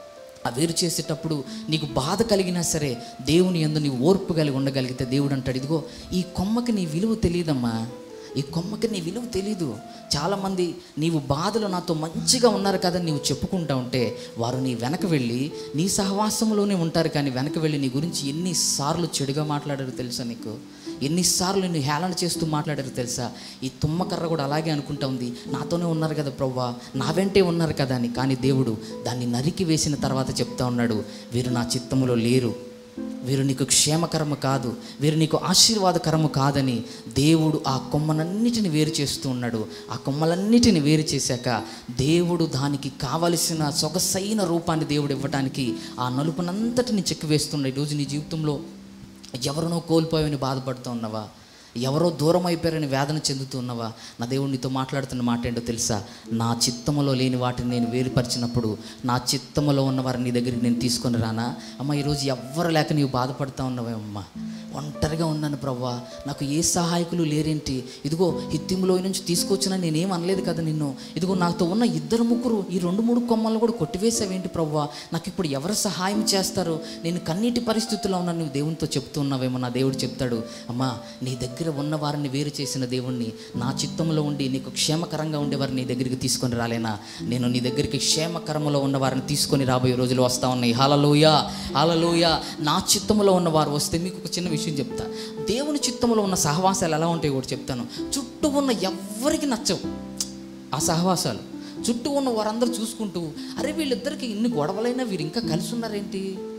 ఆ వేరు చేసేటప్పుడు నీకు బాధ కలిగినా సరే దేవుని యందు నీ ఓర్పు కలిగి ఉండగలిగితే దేవుడు అంటాడు ఇదిగో ఈ కొమ్మకి నీ విలువ తెలియదమ్మా ఈ కొమ్మకి నీ విలువ తెలీదు చాలామంది నీవు బాధలు నాతో మంచిగా ఉన్నారు కదా నీవు చెప్పుకుంటా ఉంటే వారు నీ వెనక వెళ్ళి నీ సహవాసంలోనే ఉంటారు కానీ వెనక వెళ్ళి నీ గురించి ఎన్నిసార్లు చెడుగా మాట్లాడారు తెలుసా నీకు ఎన్నిసార్లు నిన్ను హేళన చేస్తూ మాట్లాడారు తెలుసా ఈ తుమ్మకర్ర కూడా అలాగే అనుకుంటా ఉంది నాతోనే ఉన్నారు కదా ప్రవ్వా నా వెంటే ఉన్నారు కదా అని కానీ దేవుడు దాన్ని నరికి వేసిన తర్వాత చెప్తా ఉన్నాడు వీరు నా చిత్తములో లేరు వీరు నీకు క్షేమకరము కాదు వీరు నీకు ఆశీర్వాదకరము కాదని దేవుడు ఆ కొమ్మనన్నిటిని వేరు చేస్తూ ఉన్నాడు ఆ కొమ్మలన్నిటిని వేరు చేశాక దేవుడు దానికి కావలసిన సొగసైన రూపాన్ని దేవుడు ఇవ్వడానికి ఆ నలుపునంతటిని చెక్కివేస్తున్నాడు ఈరోజు నీ జీవితంలో ఎవరినో కోల్పోయావని బాధపడుతూ ఉన్నవా ఎవరో దూరం అయిపోయారని వేదన చెందుతూ ఉన్నవా నా దేవుడు నీతో మాట్లాడుతున్న మాట ఏంటో తెలుసా నా చిత్తములో లేని వాటిని నేను వేరుపరిచినప్పుడు నా చిత్తములో ఉన్న వారిని నీ దగ్గరికి నేను తీసుకొని రానా అమ్మ ఈరోజు ఎవ్వరు లేక నీవు బాధపడుతూ ఉన్నవే అమ్మ ఒంటరిగా ఉన్నాను ప్రవ్వా నాకు ఏ సహాయకులు లేరేంటి ఇదిగో హిత్తిములో నుంచి తీసుకొచ్చినా నేనేం అనలేదు కదా నిన్ను ఇదిగో నాతో ఉన్న ఇద్దరు ముగ్గురు ఈ రెండు మూడు కొమ్మలను కూడా కొట్టివేసావేంటి ప్రవ్వా నాకు ఇప్పుడు ఎవరు సహాయం చేస్తారు నేను కన్నీటి పరిస్థితుల్లో ఉన్నాను నువ్వు దేవునితో చెప్తున్నావేమో నా దేవుడు చెప్తాడు అమ్మా నీ దగ్గర ఉన్న వారిని వేరు చేసిన దేవుణ్ణి నా చిత్తంలో ఉండి నీకు క్షేమకరంగా ఉండేవారిని నీ దగ్గరికి తీసుకొని రాలేనా నేను నీ దగ్గరికి క్షేమకరములో ఉన్న వారిని తీసుకొని రాబోయే రోజులు వస్తా ఉన్నాయి హాలలోయ హాలలోయ నా చిత్తములో ఉన్న వారు వస్తే మీకు ఒక చిన్న విషయం చెప్తా దేవుని చిత్తములో ఉన్న సహవాసాలు ఎలా ఉంటాయో కూడా చెప్తాను చుట్టూ ఉన్న ఎవ్వరికి నచ్చవు ఆ సహవాసాలు చుట్టూ ఉన్న వారందరూ చూసుకుంటూ అరే వీళ్ళిద్దరికి ఇన్ని గొడవలైనా వీరు ఇంకా కలిసి ఉన్నారేంటి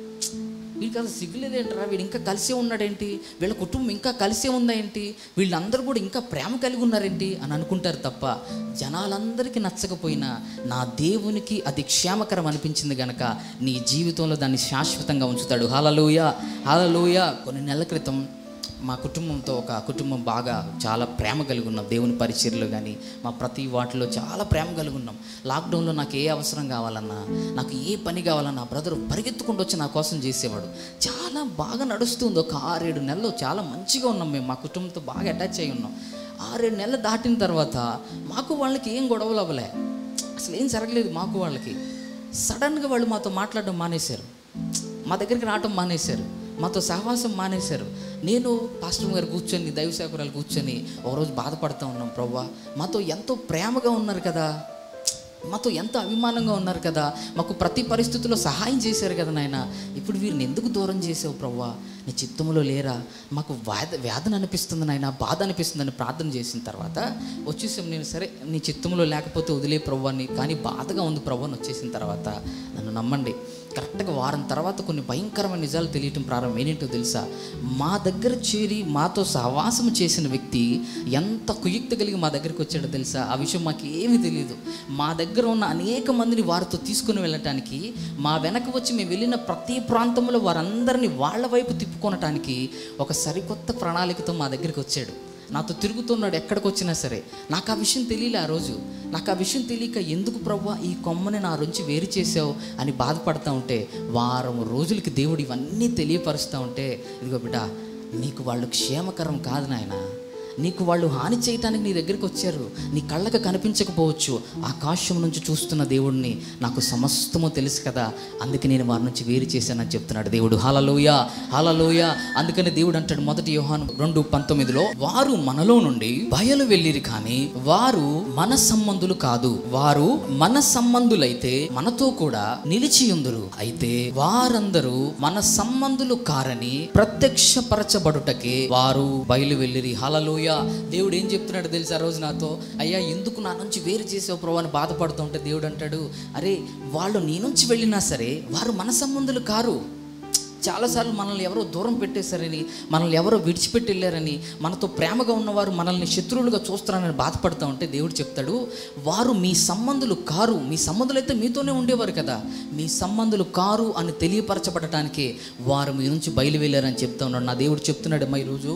వీడికి అసలు సిగ్గులేదేంటరా వీడు ఇంకా కలిసే ఉన్నాడేంటి వీళ్ళ కుటుంబం ఇంకా కలిసే ఉందా ఏంటి వీళ్ళందరూ కూడా ఇంకా ప్రేమ కలిగి ఉన్నారేంటి అని అనుకుంటారు తప్ప జనాలందరికీ నచ్చకపోయినా నా దేవునికి అది క్షేమకరం అనిపించింది గనక నీ జీవితంలో దాన్ని శాశ్వతంగా ఉంచుతాడు హలలోయ హలలోయ కొన్ని నెలల క్రితం మా కుటుంబంతో ఒక కుటుంబం బాగా చాలా ప్రేమ కలిగి ఉన్నాం దేవుని పరిచర్లో కానీ మా ప్రతి వాటిలో చాలా ప్రేమ కలిగి ఉన్నాం లాక్డౌన్లో నాకు ఏ అవసరం కావాలన్నా నాకు ఏ పని కావాలన్నా నా బ్రదర్ పరిగెత్తుకుంటూ వచ్చి నా కోసం చేసేవాడు చాలా బాగా నడుస్తుంది ఒక ఆరేడు నెలలు చాలా మంచిగా ఉన్నాం మేము మా కుటుంబంతో బాగా అటాచ్ అయి ఉన్నాం ఆరేడు నెలలు దాటిన తర్వాత మాకు వాళ్ళకి ఏం గొడవలు అవ్వలే అసలు ఏం జరగలేదు మాకు వాళ్ళకి సడన్గా వాళ్ళు మాతో మాట్లాడడం మానేశారు మా దగ్గరికి రావటం మానేశారు మాతో సహవాసం మానేశారు నేను పాస్టర్ గారు కూర్చొని దైవ సేవకురాలు కూర్చొని ఒకరోజు బాధపడుతూ ఉన్నాం ప్రవ్వా మాతో ఎంతో ప్రేమగా ఉన్నారు కదా మాతో ఎంత అభిమానంగా ఉన్నారు కదా మాకు ప్రతి పరిస్థితుల్లో సహాయం చేశారు కదా నాయన ఇప్పుడు వీరిని ఎందుకు దూరం చేసావు ప్రవ్వా నీ చిత్తములో లేరా మాకు వ్యాధ వ్యాధన అనిపిస్తుంది నాయన బాధ అనిపిస్తుందని ప్రార్థన చేసిన తర్వాత వచ్చేసాం నేను సరే నీ చిత్తంలో లేకపోతే వదిలే ప్రవ్వాన్ని కానీ బాధగా ఉంది ప్రవ్వని వచ్చేసిన తర్వాత నన్ను నమ్మండి కరెక్ట్గా వారం తర్వాత కొన్ని భయంకరమైన నిజాలు తెలియటం ప్రారంభం ఏంటో తెలుసా మా దగ్గర చేరి మాతో సహవాసం చేసిన వ్యక్తి ఎంత కుయుక్తి కలిగి మా దగ్గరికి వచ్చాడో తెలుసా ఆ విషయం మాకు ఏమీ తెలియదు మా దగ్గర ఉన్న అనేక మందిని వారితో తీసుకుని వెళ్ళటానికి మా వెనక వచ్చి మేము వెళ్ళిన ప్రతి ప్రాంతంలో వారందరినీ వాళ్ళ వైపు తిప్పుకొనటానికి ఒక సరికొత్త ప్రణాళికతో మా దగ్గరికి వచ్చాడు నాతో తిరుగుతున్నాడు ఎక్కడికి వచ్చినా సరే నాకు ఆ విషయం తెలియలే ఆ రోజు నాకు ఆ విషయం తెలియక ఎందుకు ప్రభు ఈ కొమ్మని నా నుంచి వేరు చేసావు అని బాధపడతా ఉంటే వారం రోజులకి దేవుడు ఇవన్నీ తెలియపరుస్తూ ఉంటే ఇదిగో బిడ్డ నీకు వాళ్ళు క్షేమకరం కాదు నాయన నీకు వాళ్ళు హాని చేయటానికి నీ దగ్గరికి వచ్చారు నీ కళ్ళకు కనిపించకపోవచ్చు ఆకాశం నుంచి చూస్తున్న దేవుడిని నాకు సమస్తము తెలుసు కదా అందుకే నేను వారి నుంచి వేరు చేశానని చెప్తున్నాడు దేవుడు హలలోయ హలలోయ అందుకని దేవుడు అంటాడు మొదటి యోహాను రెండు పంతొమ్మిదిలో వారు మనలో నుండి బయలు వెళ్ళిరి కానీ వారు మన సంబంధులు కాదు వారు మన సంబంధులైతే మనతో కూడా నిలిచి ఉందరు అయితే వారందరూ మన సంబంధులు కారని ప్రత్యక్షపరచబడుటకే వారు బయలు వెళ్ళిరి హలలోయ దేవుడు ఏం చెప్తున్నాడు తెలుసా ఆ రోజు నాతో అయ్యా ఎందుకు నా నుంచి వేరు చేసావు ప్రభు అని బాధపడుతూ ఉంటే దేవుడు అంటాడు అరే వాళ్ళు నీ నుంచి వెళ్ళినా సరే వారు మన సంబంధులు కారు చాలాసార్లు మనల్ని ఎవరో దూరం పెట్టేశారని మనల్ని ఎవరో విడిచిపెట్టి వెళ్ళారని మనతో ప్రేమగా ఉన్నవారు మనల్ని శత్రువులుగా చూస్తున్నారని బాధపడుతూ ఉంటే దేవుడు చెప్తాడు వారు మీ సంబంధులు కారు మీ సంబంధులు అయితే మీతోనే ఉండేవారు కదా మీ సంబంధులు కారు అని తెలియపరచబడటానికి వారు మీ నుంచి బయలు వెళ్ళారని చెప్తా ఉన్నాడు నా దేవుడు చెప్తున్నాడు అమ్మా ఈరోజు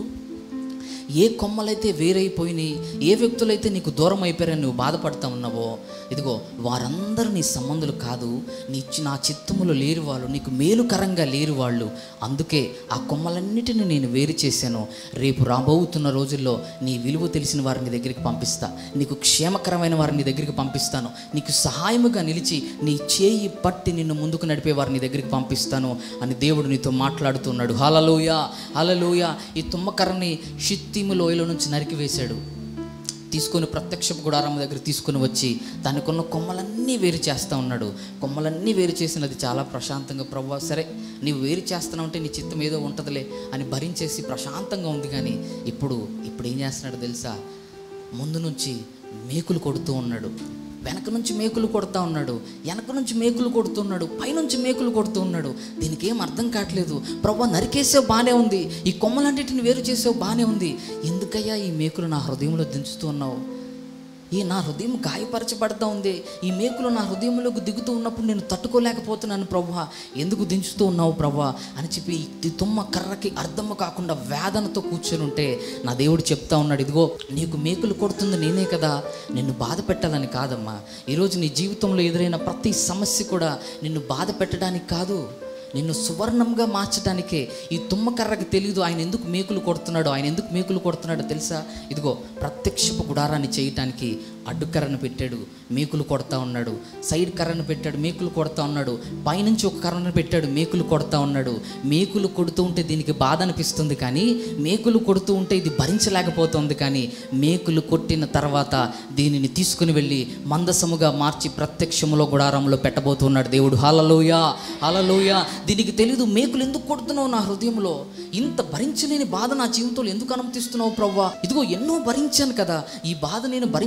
ఏ కొమ్మలైతే వేరైపోయినాయి ఏ వ్యక్తులైతే నీకు దూరం అయిపోయారని నువ్వు బాధపడతా ఉన్నావో ఇదిగో వారందరూ నీ సంబంధులు కాదు నీ చి- నా చిత్తములో లేరు వాళ్ళు నీకు మేలుకరంగా లేరు వాళ్ళు అందుకే ఆ కొమ్మలన్నిటిని నేను వేరు చేశాను రేపు రాబోతున్న రోజుల్లో నీ విలువ తెలిసిన వారిని నీ దగ్గరికి పంపిస్తా నీకు క్షేమకరమైన వారిని నీ దగ్గరికి పంపిస్తాను నీకు సహాయముగా నిలిచి నీ చేయి పట్టి నిన్ను ముందుకు నడిపే వారిని నీ దగ్గరికి పంపిస్తాను అని దేవుడు నీతో మాట్లాడుతున్నాడు హలలోయ హలలోయ ఈ తుమ్మకర్రని షిత్తిము లోయలో నుంచి నరికివేశాడు తీసుకొని ప్రత్యక్ష గుడారం దగ్గర తీసుకొని వచ్చి దానికున్న కొమ్మలన్నీ వేరు చేస్తూ ఉన్నాడు కొమ్మలన్నీ వేరు చేసినది చాలా ప్రశాంతంగా ప్రభు సరే నీవు వేరు చేస్తున్నావు అంటే నీ చిత్తం ఏదో ఉంటుందిలే అని భరించేసి ప్రశాంతంగా ఉంది కానీ ఇప్పుడు ఇప్పుడు ఏం చేస్తున్నాడు తెలుసా ముందు నుంచి మేకులు కొడుతూ ఉన్నాడు వెనక నుంచి మేకులు కొడుతూ ఉన్నాడు వెనక నుంచి మేకులు కొడుతున్నాడు పైనుంచి మేకులు కొడుతూ ఉన్నాడు దీనికి ఏం అర్థం కావట్లేదు ప్రభు నరికేసావు బాగానే ఉంది ఈ కొమ్మలన్నిటిని వేరు చేసావు బాగానే ఉంది ఎందుకయ్యా ఈ మేకులు నా హృదయంలో దించుతూ ఉన్నావు ఈ నా హృదయం గాయపరచబడతా ఉంది ఈ మేకులు నా హృదయంలోకి దిగుతూ ఉన్నప్పుడు నేను తట్టుకోలేకపోతున్నాను ప్రభా ఎందుకు దించుతూ ఉన్నావు ప్రభా అని చెప్పి ఈ తుమ్మ కర్రకి అర్థము కాకుండా వేదనతో కూర్చొని ఉంటే నా దేవుడు చెప్తా ఉన్నాడు ఇదిగో నీకు మేకులు కొడుతుంది నేనే కదా నిన్ను బాధ పెట్టాలని కాదమ్మా ఈరోజు నీ జీవితంలో ఎదురైన ప్రతి సమస్య కూడా నిన్ను బాధ పెట్టడానికి కాదు నిన్ను సువర్ణంగా మార్చడానికే ఈ తుమ్మకర్రకి తెలియదు ఆయన ఎందుకు మేకులు కొడుతున్నాడో ఆయన ఎందుకు మేకులు కొడుతున్నాడో తెలుసా ఇదిగో ప్రత్యక్షపు గుడారాన్ని చేయటానికి అడ్డుకర్రను పెట్టాడు మేకులు కొడతా ఉన్నాడు సైడ్ కర్రను పెట్టాడు మేకులు కొడతా ఉన్నాడు పైనుంచి ఒక కర్రను పెట్టాడు మేకులు కొడతా ఉన్నాడు మేకులు కొడుతూ ఉంటే దీనికి బాధ అనిపిస్తుంది కానీ మేకులు కొడుతూ ఉంటే ఇది భరించలేకపోతుంది కానీ మేకులు కొట్టిన తర్వాత దీనిని తీసుకుని వెళ్ళి మందసముగా మార్చి ప్రత్యక్షములో గుడారంలో పెట్టబోతున్నాడు దేవుడు హలలోయ హలలోయ దీనికి తెలీదు మేకులు ఎందుకు కొడుతున్నావు నా హృదయంలో ఇంత భరించలేని బాధ నా జీవితంలో ఎందుకు అనుమతిస్తున్నావు ప్రవ్వా ఇదిగో ఎన్నో భరించాను కదా ఈ బాధ నేను భరించలేకపోతున్నాను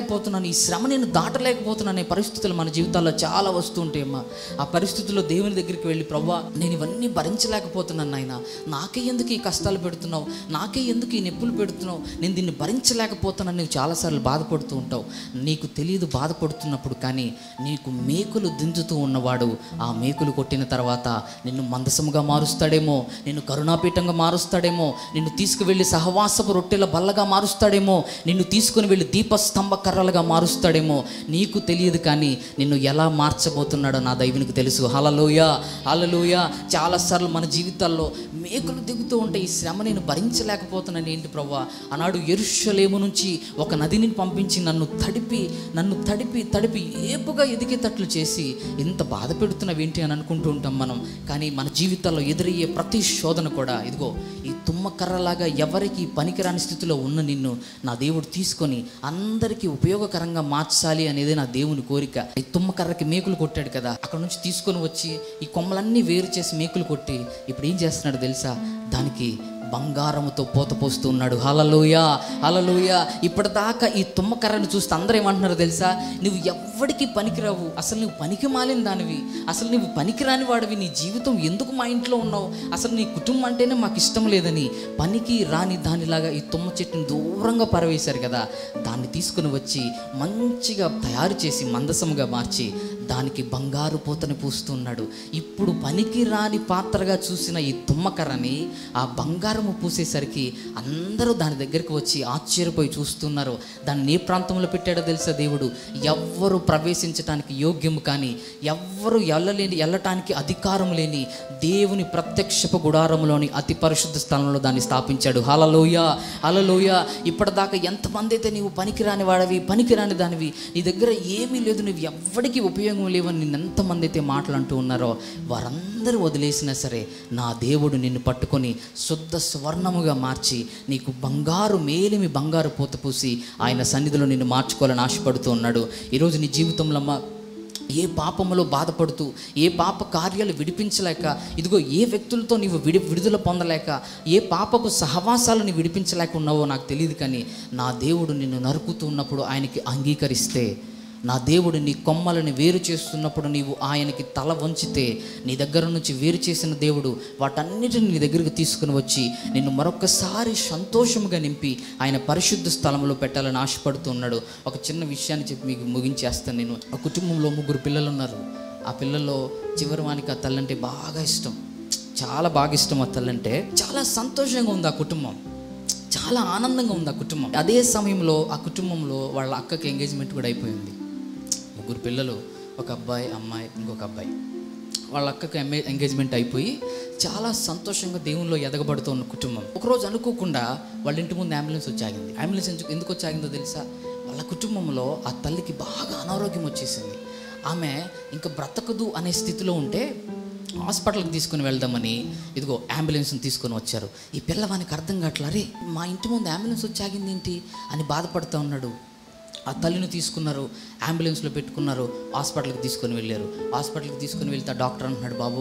భరించలేకపోతున్నాను ఈ శ్రమ నేను దాటలేకపోతున్నాను అనే పరిస్థితులు మన జీవితాల్లో చాలా వస్తూ ఉంటాయమ్మా ఆ పరిస్థితుల్లో దేవుని దగ్గరికి వెళ్ళి ప్రవ్వా నేను ఇవన్నీ భరించలేకపోతున్నాను నాయన నాకే ఎందుకు ఈ కష్టాలు పెడుతున్నావు నాకే ఎందుకు ఈ నొప్పులు పెడుతున్నావు నేను దీన్ని భరించలేకపోతున్నాను నువ్వు చాలాసార్లు బాధపడుతూ ఉంటావు నీకు తెలియదు బాధపడుతున్నప్పుడు కానీ నీకు మేకులు దించుతూ ఉన్నవాడు ఆ మేకులు కొట్టిన తర్వాత నిన్ను మందసముగా మారుస్తాడేమో నిన్ను కరుణాపీఠంగా మారుస్తాడేమో నిన్ను తీసుకువెళ్ళి సహవాసపు రొట్టెల బల్లగా మారుస్తాడేమో నిన్ను తీసుకుని వెళ్ళి దీపస్తంభ కర్రలుగా మారుస్తాడేమో నీకు తెలియదు కానీ నిన్ను ఎలా మార్చబోతున్నాడో నా దైవునికి తెలుసు హలలోయ హలలోయ చాలాసార్లు మన జీవితాల్లో మేకులు దిగుతూ ఉంటే ఈ శ్రమ నేను భరించలేకపోతున్నాను ఏంటి ప్రవ్వా ఆనాడు ఎరుషలేము నుంచి ఒక నదిని పంపించి నన్ను తడిపి నన్ను తడిపి తడిపి ఏపుగా ఎదిగేటట్లు చేసి ఇంత బాధ పెడుతున్నవేంటి అని అనుకుంటూ ఉంటాం మనం కానీ మన జీవితాల్లో ఎదురయ్యే ప్రతి శోధన కూడా ఇదిగో ఈ తుమ్మకర్రలాగా ఎవరికి పనికిరాని స్థితిలో ఉన్న నిన్ను నా దేవుడు తీసుకొని అందరికీ ఉపయోగకరంగా మార్చాలి అనేది నా దేవుని కోరిక ఈ తుమ్మకర్రకి మేకులు కొట్టాడు కదా అక్కడ నుంచి తీసుకొని వచ్చి ఈ కొమ్మలన్నీ వేరు చేసి మేకులు కొట్టి ఇప్పుడు ఏం చేస్తున్నాడు తెలుసా దానికి బంగారముతో పోత పోస్తూ ఉన్నాడు హలలోయ హలలోయ ఇప్పటిదాకా ఈ తుమ్మకర్రను చూస్తే అందరూ ఏమంటున్నారు తెలుసా నువ్వు ఎవ్వడికి పనికిరావు అసలు నువ్వు పనికి మాలిన దానివి అసలు నువ్వు పనికిరాని వాడివి నీ జీవితం ఎందుకు మా ఇంట్లో ఉన్నావు అసలు నీ కుటుంబం అంటేనే మాకు ఇష్టం లేదని పనికి రాని దానిలాగా ఈ తుమ్మ చెట్టుని దూరంగా పరవేశారు కదా దాన్ని తీసుకుని వచ్చి మంచిగా తయారు చేసి మందసముగా మార్చి దానికి బంగారు పూతని పూస్తున్నాడు ఇప్పుడు పనికి రాని పాత్రగా చూసిన ఈ తుమ్మకర్రని ఆ బంగారము పూసేసరికి అందరూ దాని దగ్గరికి వచ్చి ఆశ్చర్యపోయి చూస్తున్నారు దాన్ని ఏ ప్రాంతంలో పెట్టాడో తెలుసా దేవుడు ఎవ్వరు ప్రవేశించడానికి యోగ్యము కానీ ఎవ్వరు ఎల్లలేని వెళ్ళటానికి అధికారం లేని దేవుని ప్రత్యక్షపు గుడారంలోని అతి పరిశుద్ధ స్థలంలో దాన్ని స్థాపించాడు హలలోయ హలలోయ ఇప్పటిదాకా ఎంతమంది అయితే నీవు పనికిరాని వాడవి పనికిరాని దానివి నీ దగ్గర ఏమీ లేదు నువ్వు ఎవ్వడికి ఉపయోగం లేవని నిన్ను ఎంతమంది అయితే మాటలంటూ ఉన్నారో వారందరూ వదిలేసినా సరే నా దేవుడు నిన్ను పట్టుకొని శుద్ధ స్వర్ణముగా మార్చి నీకు బంగారు మేలిమి బంగారు పూత పూసి ఆయన సన్నిధిలో నిన్ను మార్చుకోవాలని ఆశపడుతూ ఉన్నాడు ఈరోజు నీ జీవితంలో అమ్మ ఏ పాపములో బాధపడుతూ ఏ పాప కార్యాలు విడిపించలేక ఇదిగో ఏ వ్యక్తులతో నీవు విడి విడుదల పొందలేక ఏ పాపపు సహవాసాలను విడిపించలేక ఉన్నావో నాకు తెలియదు కానీ నా దేవుడు నిన్ను నరుకుతూ ఉన్నప్పుడు ఆయనకి అంగీకరిస్తే నా దేవుడు నీ కొమ్మలను వేరు చేస్తున్నప్పుడు నీవు ఆయనకి తల వంచితే నీ దగ్గర నుంచి వేరు చేసిన దేవుడు వాటన్నిటిని నీ దగ్గరికి తీసుకుని వచ్చి నిన్ను మరొకసారి సంతోషముగా నింపి ఆయన పరిశుద్ధ స్థలంలో పెట్టాలని ఆశపడుతూ ఉన్నాడు ఒక చిన్న విషయాన్ని చెప్పి మీకు ముగించేస్తాను నేను ఒక కుటుంబంలో ముగ్గురు పిల్లలు ఉన్నారు ఆ పిల్లల్లో చివరి వానికి ఆ తల్లంటే బాగా ఇష్టం చాలా బాగా ఇష్టం ఆ తల్లంటే చాలా సంతోషంగా ఉంది ఆ కుటుంబం చాలా ఆనందంగా ఉంది ఆ కుటుంబం అదే సమయంలో ఆ కుటుంబంలో వాళ్ళ అక్కకి ఎంగేజ్మెంట్ కూడా అయిపోయింది ముగ్గురు పిల్లలు ఒక అబ్బాయి అమ్మాయి ఇంకొక అబ్బాయి వాళ్ళ అక్కకి ఎంగే ఎంగేజ్మెంట్ అయిపోయి చాలా సంతోషంగా దేవునిలో ఎదగబడుతూ ఉన్న కుటుంబం ఒకరోజు అనుకోకుండా వాళ్ళ ఇంటి ముందు అంబులెన్స్ వచ్చి ఆగింది అంబులెన్స్ ఎందుకు- ఎందుకు వచ్చి ఆగిందో తెలుసా వాళ్ళ కుటుంబంలో ఆ తల్లికి బాగా అనారోగ్యం వచ్చేసింది ఆమె ఇంకా బ్రతకదు అనే స్థితిలో ఉంటే హాస్పిటల్కి తీసుకుని వెళ్దామని ఇదిగో అంబులెన్స్ని తీసుకొని వచ్చారు ఈ పిల్లవానికి అర్థం కావట్లే అరే మా ఇంటి ముందు అంబులెన్స్ వచ్చి ఆగింది ఏంటి అని బాధపడుతూ ఉన్నాడు ఆ తల్లిని తీసుకున్నారు అంబులెన్స్లో పెట్టుకున్నారు హాస్పిటల్కి తీసుకొని వెళ్ళారు హాస్పిటల్కి తీసుకొని వెళ్తే ఆ డాక్టర్ అంటున్నాడు బాబు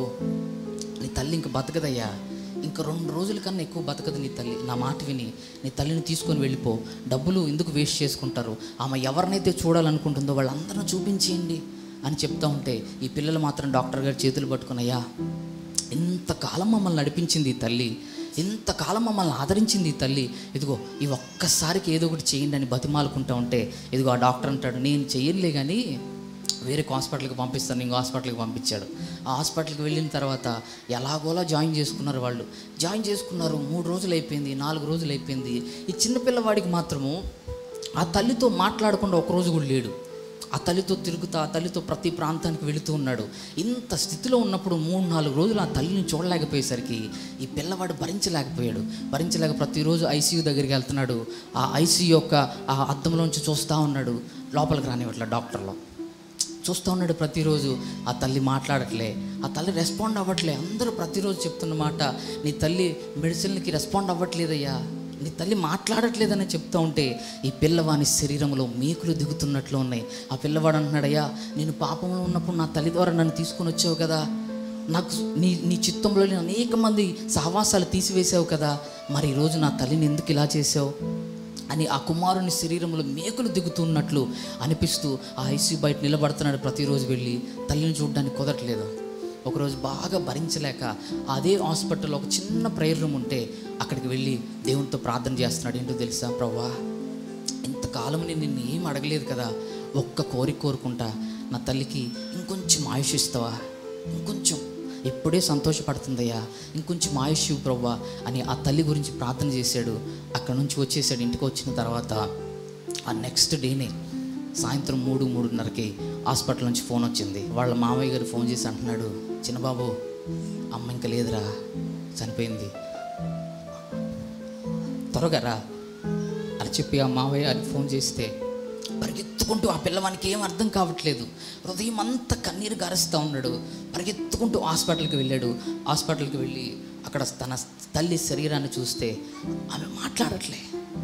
నీ తల్లి ఇంక బతకదయ్యా ఇంకా రెండు రోజుల కన్నా ఎక్కువ బతకదు నీ తల్లి నా మాట విని నీ తల్లిని తీసుకొని వెళ్ళిపో డబ్బులు ఎందుకు వేస్ట్ చేసుకుంటారు ఆమె ఎవరినైతే చూడాలనుకుంటుందో వాళ్ళందరినీ చూపించేయండి అని చెప్తా ఉంటే ఈ పిల్లలు మాత్రం డాక్టర్ గారి చేతులు పట్టుకున్నయ్యా ఇంతకాలం మమ్మల్ని నడిపించింది ఈ తల్లి ఇంతకాలం మమ్మల్ని ఆదరించింది ఈ తల్లి ఇదిగో ఈ ఒక్కసారికి ఏదో ఒకటి చేయండి అని బతిమాలుకుంటా ఉంటే ఇదిగో ఆ డాక్టర్ అంటాడు నేను చెయ్యలే కానీ వేరే హాస్పిటల్కి పంపిస్తాను ఇంకో హాస్పిటల్కి పంపించాడు ఆ హాస్పిటల్కి వెళ్ళిన తర్వాత ఎలాగోలా జాయిన్ చేసుకున్నారు వాళ్ళు జాయిన్ చేసుకున్నారు మూడు రోజులు అయిపోయింది నాలుగు రోజులు అయిపోయింది ఈ చిన్న పిల్లవాడికి మాత్రము ఆ తల్లితో మాట్లాడకుండా ఒక రోజు కూడా లేడు ఆ తల్లితో తిరుగుతా ఆ తల్లితో ప్రతి ప్రాంతానికి వెళుతూ ఉన్నాడు ఇంత స్థితిలో ఉన్నప్పుడు మూడు నాలుగు రోజులు ఆ తల్లిని చూడలేకపోయేసరికి ఈ పిల్లవాడు భరించలేకపోయాడు భరించలేక ప్రతిరోజు ఐసీయూ దగ్గరికి వెళ్తున్నాడు ఆ ఐసీయూ యొక్క ఆ అద్దంలోంచి చూస్తూ ఉన్నాడు లోపలికి రానివ్వట్లే డాక్టర్లో చూస్తూ ఉన్నాడు ప్రతిరోజు ఆ తల్లి మాట్లాడట్లే ఆ తల్లి రెస్పాండ్ అవ్వట్లే అందరూ ప్రతిరోజు చెప్తున్న మాట నీ తల్లి మెడిసిన్లకి రెస్పాండ్ అవ్వట్లేదయ్యా నీ తల్లి మాట్లాడట్లేదని చెప్తూ ఉంటే ఈ పిల్లవాని శరీరంలో మేకులు దిగుతున్నట్లు ఉన్నాయి ఆ పిల్లవాడు అంటున్నాడయ్యా నేను పాపంలో ఉన్నప్పుడు నా తల్లి ద్వారా నన్ను తీసుకొని వచ్చావు కదా నాకు నీ నీ చిత్తంలో అనేక మంది సహవాసాలు తీసివేసావు కదా మరి ఈరోజు నా తల్లిని ఎందుకు ఇలా చేసావు అని ఆ కుమారుని శరీరంలో మేకులు దిగుతున్నట్లు అనిపిస్తూ ఆ ఐసీ బయట నిలబడుతున్నాడు ప్రతిరోజు వెళ్ళి తల్లిని చూడడానికి కుదరట్లేదు ఒకరోజు బాగా భరించలేక అదే హాస్పిటల్లో ఒక చిన్న ప్రేయర్ రూమ్ ఉంటే అక్కడికి వెళ్ళి దేవునితో ప్రార్థన చేస్తున్నాడు ఏంటో తెలుసా ప్రవ్వా ఇంతకాలం నేను నిన్ను ఏం అడగలేదు కదా ఒక్క కోరిక కోరుకుంటా నా తల్లికి ఇంకొంచెం ఆయుష్ ఇస్తావా ఇంకొంచెం ఇప్పుడే సంతోషపడుతుందయ్యా ఇంకొంచెం ఆయుష్ ఇవ్వు ప్రవ్వా అని ఆ తల్లి గురించి ప్రార్థన చేశాడు అక్కడ నుంచి వచ్చేసాడు ఇంటికి వచ్చిన తర్వాత ఆ నెక్స్ట్ డేనే సాయంత్రం మూడు మూడున్నరకి హాస్పిటల్ నుంచి ఫోన్ వచ్చింది వాళ్ళ మామయ్య గారు ఫోన్ చేసి అంటున్నాడు చిన్నబాబు అమ్మ ఇంకా లేదురా చనిపోయింది త్వరగా రా అని చెప్పి ఆ మావయ్య అని ఫోన్ చేస్తే పరిగెత్తుకుంటూ ఆ పిల్లవానికి ఏం అర్థం కావట్లేదు హృదయం అంతా కన్నీరు గారుస్తూ ఉన్నాడు పరిగెత్తుకుంటూ హాస్పిటల్కి వెళ్ళాడు హాస్పిటల్కి వెళ్ళి అక్కడ తన తల్లి శరీరాన్ని చూస్తే ఆమె మాట్లాడట్లే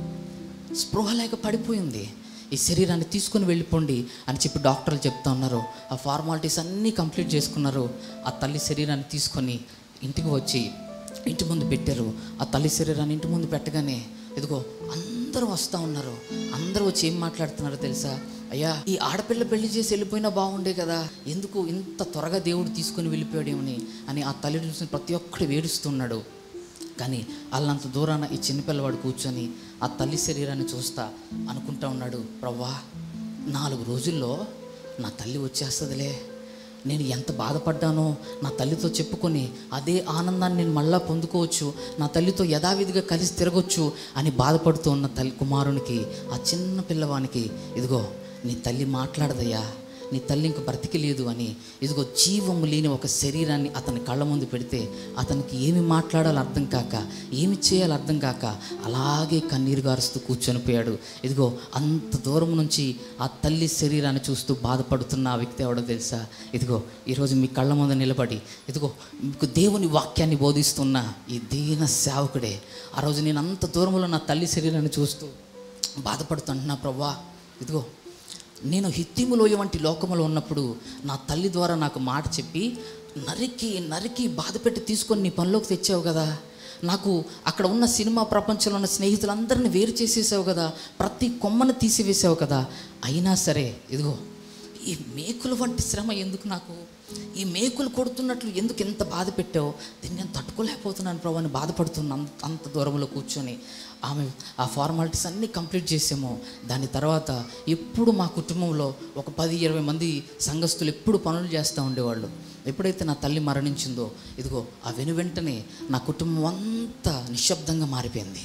స్పృహ లేక పడిపోయింది ఈ శరీరాన్ని తీసుకొని వెళ్ళిపోండి అని చెప్పి డాక్టర్లు చెప్తా ఉన్నారు ఆ ఫార్మాలిటీస్ అన్నీ కంప్లీట్ చేసుకున్నారు ఆ తల్లి శరీరాన్ని తీసుకొని ఇంటికి వచ్చి ఇంటి ముందు పెట్టారు ఆ తల్లి శరీరాన్ని ఇంటి ముందు పెట్టగానే ఇదిగో అందరూ వస్తూ ఉన్నారు అందరూ వచ్చి ఏం మాట్లాడుతున్నారో తెలుసా అయ్యా ఈ ఆడపిల్ల పెళ్లి చేసి వెళ్ళిపోయినా బాగుండే కదా ఎందుకు ఇంత త్వరగా దేవుడు తీసుకొని వెళ్ళిపోయాడేమని అని ఆ తల్లి చూసిన ప్రతి ఒక్కడు వేడుస్తున్నాడు కానీ అల్లంత దూరాన ఈ చిన్నపిల్లవాడు కూర్చొని ఆ తల్లి శరీరాన్ని చూస్తా అనుకుంటా ఉన్నాడు ప్రవ్వా నాలుగు రోజుల్లో నా తల్లి వచ్చేస్తుందిలే నేను ఎంత బాధపడ్డానో నా తల్లితో చెప్పుకొని అదే ఆనందాన్ని నేను మళ్ళా పొందుకోవచ్చు నా తల్లితో యథావిధిగా కలిసి తిరగొచ్చు అని బాధపడుతూ ఉన్న తల్లి కుమారునికి ఆ చిన్న పిల్లవానికి ఇదిగో నీ తల్లి మాట్లాడదయ్యా నీ తల్లి ఇంక బ్రతికి లేదు అని ఇదిగో జీవము లేని ఒక శరీరాన్ని అతని కళ్ళ ముందు పెడితే అతనికి ఏమి మాట్లాడాలో అర్థం కాక ఏమి చేయాలో అర్థం కాక అలాగే కన్నీరు గారుస్తూ కూర్చొని పోయాడు ఇదిగో అంత దూరం నుంచి ఆ తల్లి శరీరాన్ని చూస్తూ బాధపడుతున్న ఆ వ్యక్తి ఎవడో తెలుసా ఇదిగో ఈరోజు మీ కళ్ళ ముందు నిలబడి ఇదిగో మీకు దేవుని వాక్యాన్ని బోధిస్తున్న ఈ దీన సేవకుడే ఆ రోజు నేను అంత దూరంలో నా తల్లి శరీరాన్ని చూస్తూ బాధపడుతుంటున్నా ప్రవ్వా ఇదిగో నేను హిత్తిములోయ వంటి లోకములో ఉన్నప్పుడు నా తల్లి ద్వారా నాకు మాట చెప్పి నరికి నరికి బాధ పెట్టి తీసుకొని నీ పనిలోకి తెచ్చావు కదా నాకు అక్కడ ఉన్న సినిమా ప్రపంచంలో ఉన్న స్నేహితులందరిని వేరు చేసేసావు కదా ప్రతి కొమ్మను తీసివేసావు కదా అయినా సరే ఇదిగో ఈ మేకుల వంటి శ్రమ ఎందుకు నాకు ఈ మేకులు కొడుతున్నట్లు ఎందుకు ఎంత బాధ పెట్టావు దీన్ని నేను తట్టుకోలేకపోతున్నాను ప్రభు అని బాధపడుతున్నా అంత అంత దూరంలో కూర్చొని ఆమె ఆ ఫార్మాలిటీస్ అన్నీ కంప్లీట్ చేసాము దాని తర్వాత ఎప్పుడు మా కుటుంబంలో ఒక పది ఇరవై మంది సంఘస్థులు ఎప్పుడు పనులు చేస్తూ ఉండేవాళ్ళు ఎప్పుడైతే నా తల్లి మరణించిందో ఇదిగో ఆ వెను వెంటనే నా కుటుంబం అంతా నిశ్శబ్దంగా మారిపోయింది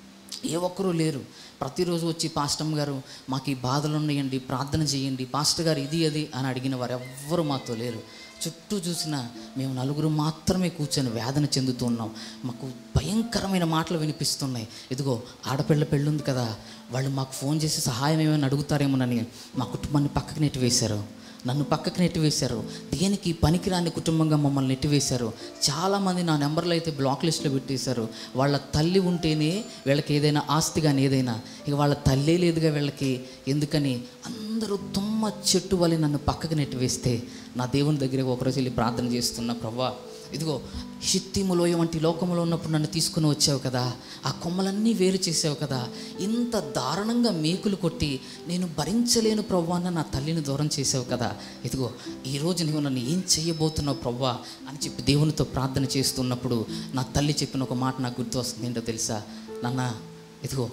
ఏ ఒక్కరూ లేరు ప్రతిరోజు వచ్చి పాస్టమ్ గారు మాకు ఈ బాధలు ఉన్నాయండి ప్రార్థన చేయండి పాస్టర్ గారు ఇది అది అని అడిగిన వారు ఎవ్వరు మాతో లేరు చుట్టూ చూసిన మేము నలుగురు మాత్రమే కూర్చొని వేదన చెందుతూ ఉన్నాం మాకు భయంకరమైన మాటలు వినిపిస్తున్నాయి ఇదిగో ఆడపిల్ల పెళ్ళుంది కదా వాళ్ళు మాకు ఫోన్ చేసి సహాయం ఏమైనా అడుగుతారేమోనని మా కుటుంబాన్ని పక్కకి నెట్టివేశారు నన్ను పక్కకి నెట్టివేశారు దేనికి పనికిరాని కుటుంబంగా మమ్మల్ని నెట్టివేశారు చాలామంది నా నెంబర్లు అయితే బ్లాక్ లిస్ట్లో పెట్టేశారు వాళ్ళ తల్లి ఉంటేనే వీళ్ళకి ఏదైనా ఆస్తి కానీ ఏదైనా ఇక వాళ్ళ తల్లే లేదుగా వీళ్ళకి ఎందుకని అందరూ తుమ్మ చెట్టు వల్ల నన్ను పక్కకి నెట్టివేస్తే నా దేవుని దగ్గరికి ఒకరోజు వెళ్ళి ప్రార్థన చేస్తున్న ప్రవ్వా ఇదిగో షిత్తిములోయ వంటి లోకములో ఉన్నప్పుడు నన్ను తీసుకుని వచ్చావు కదా ఆ కొమ్మలన్నీ వేరు చేసావు కదా ఇంత దారుణంగా మేకులు కొట్టి నేను భరించలేను ప్రవ్వా అన్న నా తల్లిని దూరం చేసావు కదా ఇదిగో ఈరోజు నువ్వు నన్ను ఏం చేయబోతున్నావు ప్రవ్వా అని చెప్పి దేవునితో ప్రార్థన చేస్తున్నప్పుడు నా తల్లి చెప్పిన ఒక మాట నాకు గుర్తు వస్తుంది ఏంటో తెలుసా నాన్న ఇదిగో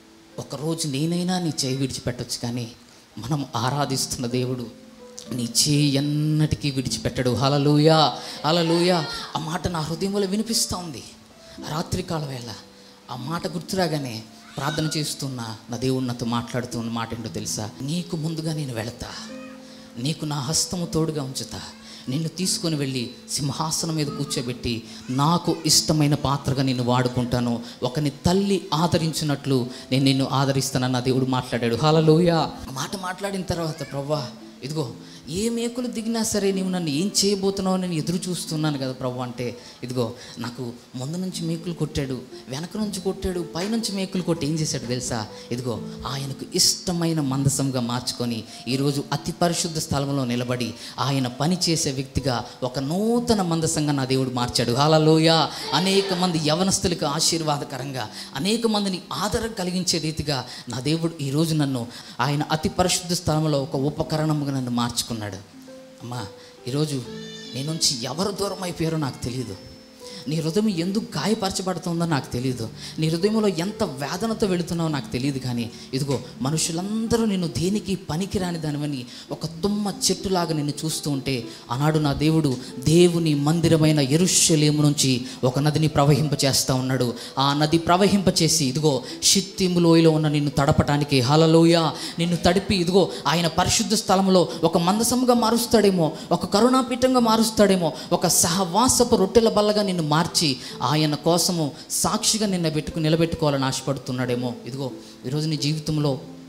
ఒకరోజు నేనైనా నీ చేయి విడిచిపెట్టొచ్చు కానీ మనం ఆరాధిస్తున్న దేవుడు నీ చేయి ఎన్నటికీ విడిచిపెట్టడు హలలుయా హలలుయా ఆ మాట నా హృదయంలో వినిపిస్తూ ఉంది రాత్రికాల వేళ ఆ మాట గుర్తురాగానే ప్రార్థన చేస్తున్నా నా దేవుడు నాతో మాట్లాడుతున్న మాట ఏంటో తెలుసా నీకు ముందుగా నేను వెళతా నీకు నా హస్తము తోడుగా ఉంచుతా నిన్ను తీసుకొని వెళ్ళి సింహాసనం మీద కూర్చోబెట్టి నాకు ఇష్టమైన పాత్రగా నిన్ను వాడుకుంటాను ఒకని తల్లి ఆదరించినట్లు నేను నిన్ను ఆదరిస్తానన్న దేవుడు మాట్లాడాడు హలలోయ మాట మాట్లాడిన తర్వాత ప్రవ్వా ఇదిగో ఏ మేకులు దిగినా సరే నీవు నన్ను ఏం చేయబోతున్నావు నేను ఎదురు చూస్తున్నాను కదా ప్రభు అంటే ఇదిగో నాకు ముందు నుంచి మేకులు కొట్టాడు వెనక నుంచి కొట్టాడు పైనుంచి మేకులు కొట్టి ఏం చేశాడు తెలుసా ఇదిగో ఆయనకు ఇష్టమైన మందసంగా మార్చుకొని ఈరోజు అతి పరిశుద్ధ స్థలంలో నిలబడి ఆయన పని చేసే వ్యక్తిగా ఒక నూతన మందసంగా నా దేవుడు మార్చాడు హాలలోయ అనేక మంది యవనస్తులకు ఆశీర్వాదకరంగా అనేక మందిని ఆదరణ కలిగించే రీతిగా నా దేవుడు ఈరోజు నన్ను ఆయన అతి పరిశుద్ధ స్థలంలో ఒక ఉపకరణముగా నన్ను మార్చుకున్నాడు అమ్మా ఈరోజు నీ నుంచి ఎవరు దూరం అయిపోయారో నాకు తెలియదు నీ హృదయం ఎందుకు గాయపరచబడుతుందో నాకు తెలియదు నీ హృదయంలో ఎంత వేదనతో వెళుతున్నావో నాకు తెలియదు కానీ ఇదిగో మనుషులందరూ నిన్ను దేనికి పనికిరాని దానివని ఒక తుమ్మ చెట్టులాగా నిన్ను చూస్తూ ఉంటే ఆనాడు నా దేవుడు దేవుని మందిరమైన ఎరుషలేము నుంచి ఒక నదిని ప్రవహింపచేస్తూ ఉన్నాడు ఆ నది ప్రవహింపచేసి ఇదిగో షిత్తిము లోయలో ఉన్న నిన్ను తడపటానికి హలలోయ నిన్ను తడిపి ఇదిగో ఆయన పరిశుద్ధ స్థలంలో ఒక మందసముగా మారుస్తాడేమో ఒక కరుణాపీఠంగా మారుస్తాడేమో ఒక సహవాసపు రొట్టెల బల్లగా నిన్ను మార్చి ఆయన కోసము సాక్షిగా నిన్న పెట్టుకు నిలబెట్టుకోవాలని ఆశపడుతున్నాడేమో ఇదిగో ఈరోజు నీ జీవితంలో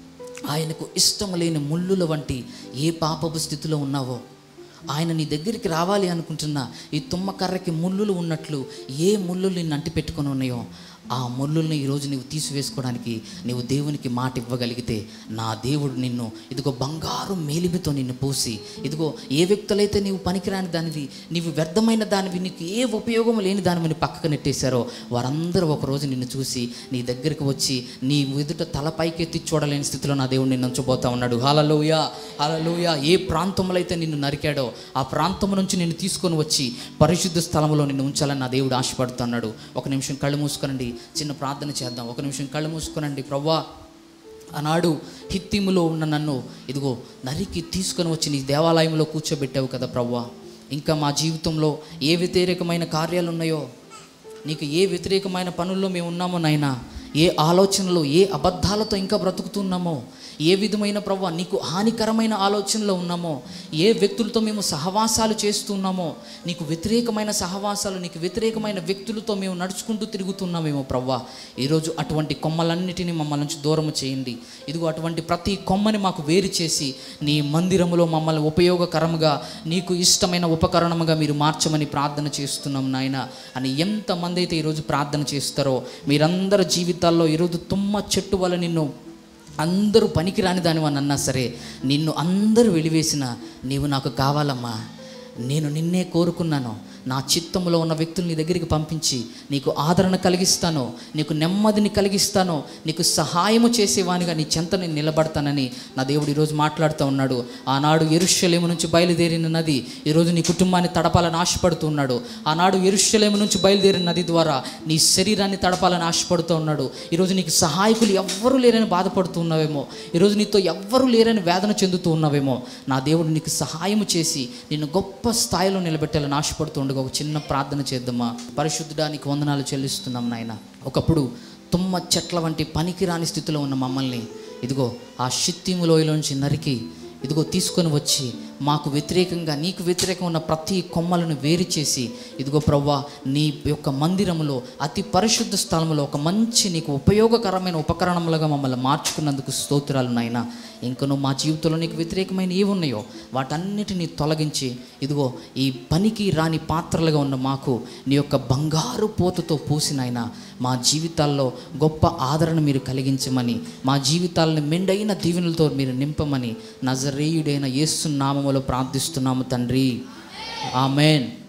ఆయనకు ఇష్టం లేని ముళ్ళుల వంటి ఏ పాపపు స్థితిలో ఉన్నావో ఆయన నీ దగ్గరికి రావాలి అనుకుంటున్న ఈ తుమ్మకర్రకి ముళ్ళులు ఉన్నట్లు ఏ ముళ్ళులు నిన్ను అంటి పెట్టుకొని ఉన్నాయో ఆ ముళ్ళుల్ని ఈరోజు నీవు తీసివేసుకోవడానికి నీవు దేవునికి మాట ఇవ్వగలిగితే నా దేవుడు నిన్ను ఇదిగో బంగారు మేలిమితో నిన్ను పోసి ఇదిగో ఏ వ్యక్తులైతే నీవు పనికిరాని దానివి నీవు వ్యర్థమైన దానివి నీకు ఏ ఉపయోగం లేని దానిని పక్కకు నెట్టేశారో వారందరూ ఒకరోజు నిన్ను చూసి నీ దగ్గరికి వచ్చి నీ ఎదుట తల పైకెత్తి చూడలేని స్థితిలో నా దేవుడు నిన్ను ఉంచబోతా ఉన్నాడు హాలలోయ హాలలోయ ఏ ప్రాంతంలో అయితే నిన్ను నరికాడో ఆ ప్రాంతం నుంచి నిన్ను తీసుకొని వచ్చి పరిశుద్ధ స్థలంలో నిన్ను ఉంచాలని నా దేవుడు ఆశపడుతున్నాడు ఒక నిమిషం కళ్ళు మూసుకోనండి చిన్న ప్రార్థన చేద్దాం ఒక నిమిషం కళ్ళు మూసుకోనండి ప్రవ్వా ఆనాడు హిత్తిములో ఉన్న నన్ను ఇదిగో నరికి తీసుకొని వచ్చి నీ దేవాలయంలో కూర్చోబెట్టావు కదా ప్రవ్వా ఇంకా మా జీవితంలో ఏ వ్యతిరేకమైన కార్యాలు ఉన్నాయో నీకు ఏ వ్యతిరేకమైన పనుల్లో మేము ఉన్నామో నాయనా ఏ ఆలోచనలు ఏ అబద్ధాలతో ఇంకా బ్రతుకుతున్నామో ఏ విధమైన ప్రవ్వ నీకు హానికరమైన ఆలోచనలో ఉన్నామో ఏ వ్యక్తులతో మేము సహవాసాలు చేస్తున్నామో నీకు వ్యతిరేకమైన సహవాసాలు నీకు వ్యతిరేకమైన వ్యక్తులతో మేము నడుచుకుంటూ తిరుగుతున్నామేమో ప్రవ్వ ఈరోజు అటువంటి కొమ్మలన్నిటినీ మమ్మల్ని నుంచి దూరం చేయండి ఇదిగో అటువంటి ప్రతి కొమ్మని మాకు వేరు చేసి నీ మందిరములో మమ్మల్ని ఉపయోగకరముగా నీకు ఇష్టమైన ఉపకరణముగా మీరు మార్చమని ప్రార్థన చేస్తున్నాం నాయన అని ఎంతమంది అయితే ఈరోజు ప్రార్థన చేస్తారో మీరందరి జీవితాల్లో ఈరోజు తుమ్మ చెట్టు వల్ల నిన్ను అందరూ పనికిరాని దానివని అన్నా సరే నిన్ను అందరూ వెలివేసిన నీవు నాకు కావాలమ్మా నేను నిన్నే కోరుకున్నాను నా చిత్తంలో ఉన్న వ్యక్తులు నీ దగ్గరికి పంపించి నీకు ఆదరణ కలిగిస్తాను నీకు నెమ్మదిని కలిగిస్తాను నీకు సహాయము చేసేవానిగా నీ చెంత నేను నిలబడతానని నా దేవుడు ఈరోజు మాట్లాడుతూ ఉన్నాడు ఆనాడు ఎరుషలేము నుంచి బయలుదేరిన నది ఈరోజు నీ కుటుంబాన్ని తడపాలని ఆశపడుతూ ఉన్నాడు ఆనాడు ఎరుషలేము నుంచి బయలుదేరిన నది ద్వారా నీ శరీరాన్ని తడపాలని ఆశపడుతూ ఉన్నాడు ఈరోజు నీకు సహాయకులు ఎవ్వరూ లేరని బాధపడుతూ ఉన్నావేమో ఈరోజు నీతో ఎవ్వరూ లేరని వేదన చెందుతూ ఉన్నావేమో నా దేవుడు నీకు సహాయము చేసి నిన్ను గొప్ప స్థాయిలో నిలబెట్టాలని ఆశపడుతూ ఉండగా ఒక చిన్న ప్రార్థన చేద్దామా పరిశుద్ధుడా నీకు వందనాలు చెల్లిస్తున్నాం నాయన ఒకప్పుడు తుమ్మ చెట్ల వంటి పనికిరాని స్థితిలో ఉన్న మమ్మల్ని ఇదిగో ఆ షిత్తిము లోయలోంచి నరికి ఇదిగో తీసుకొని వచ్చి మాకు వ్యతిరేకంగా నీకు వ్యతిరేకంగా ఉన్న ప్రతి కొమ్మలను వేరు చేసి ఇదిగో ప్రవ్వా నీ యొక్క మందిరములో అతి పరిశుద్ధ స్థలంలో ఒక మంచి నీకు ఉపయోగకరమైన ఉపకరణములుగా మమ్మల్ని మార్చుకున్నందుకు స్తోత్రాలు నాయన ఇంకను మా జీవితంలో నీకు వ్యతిరేకమైన ఏవి ఉన్నాయో వాటన్నిటిని తొలగించి ఇదిగో ఈ పనికి రాని పాత్రలుగా ఉన్న మాకు నీ యొక్క బంగారు పోతతో పూసినైనా మా జీవితాల్లో గొప్ప ఆదరణ మీరు కలిగించమని మా జీవితాలను మెండైన దీవెనలతో మీరు నింపమని నజరేయుడైన యేసు నామములో ప్రార్థిస్తున్నాము తండ్రి ఆమెన్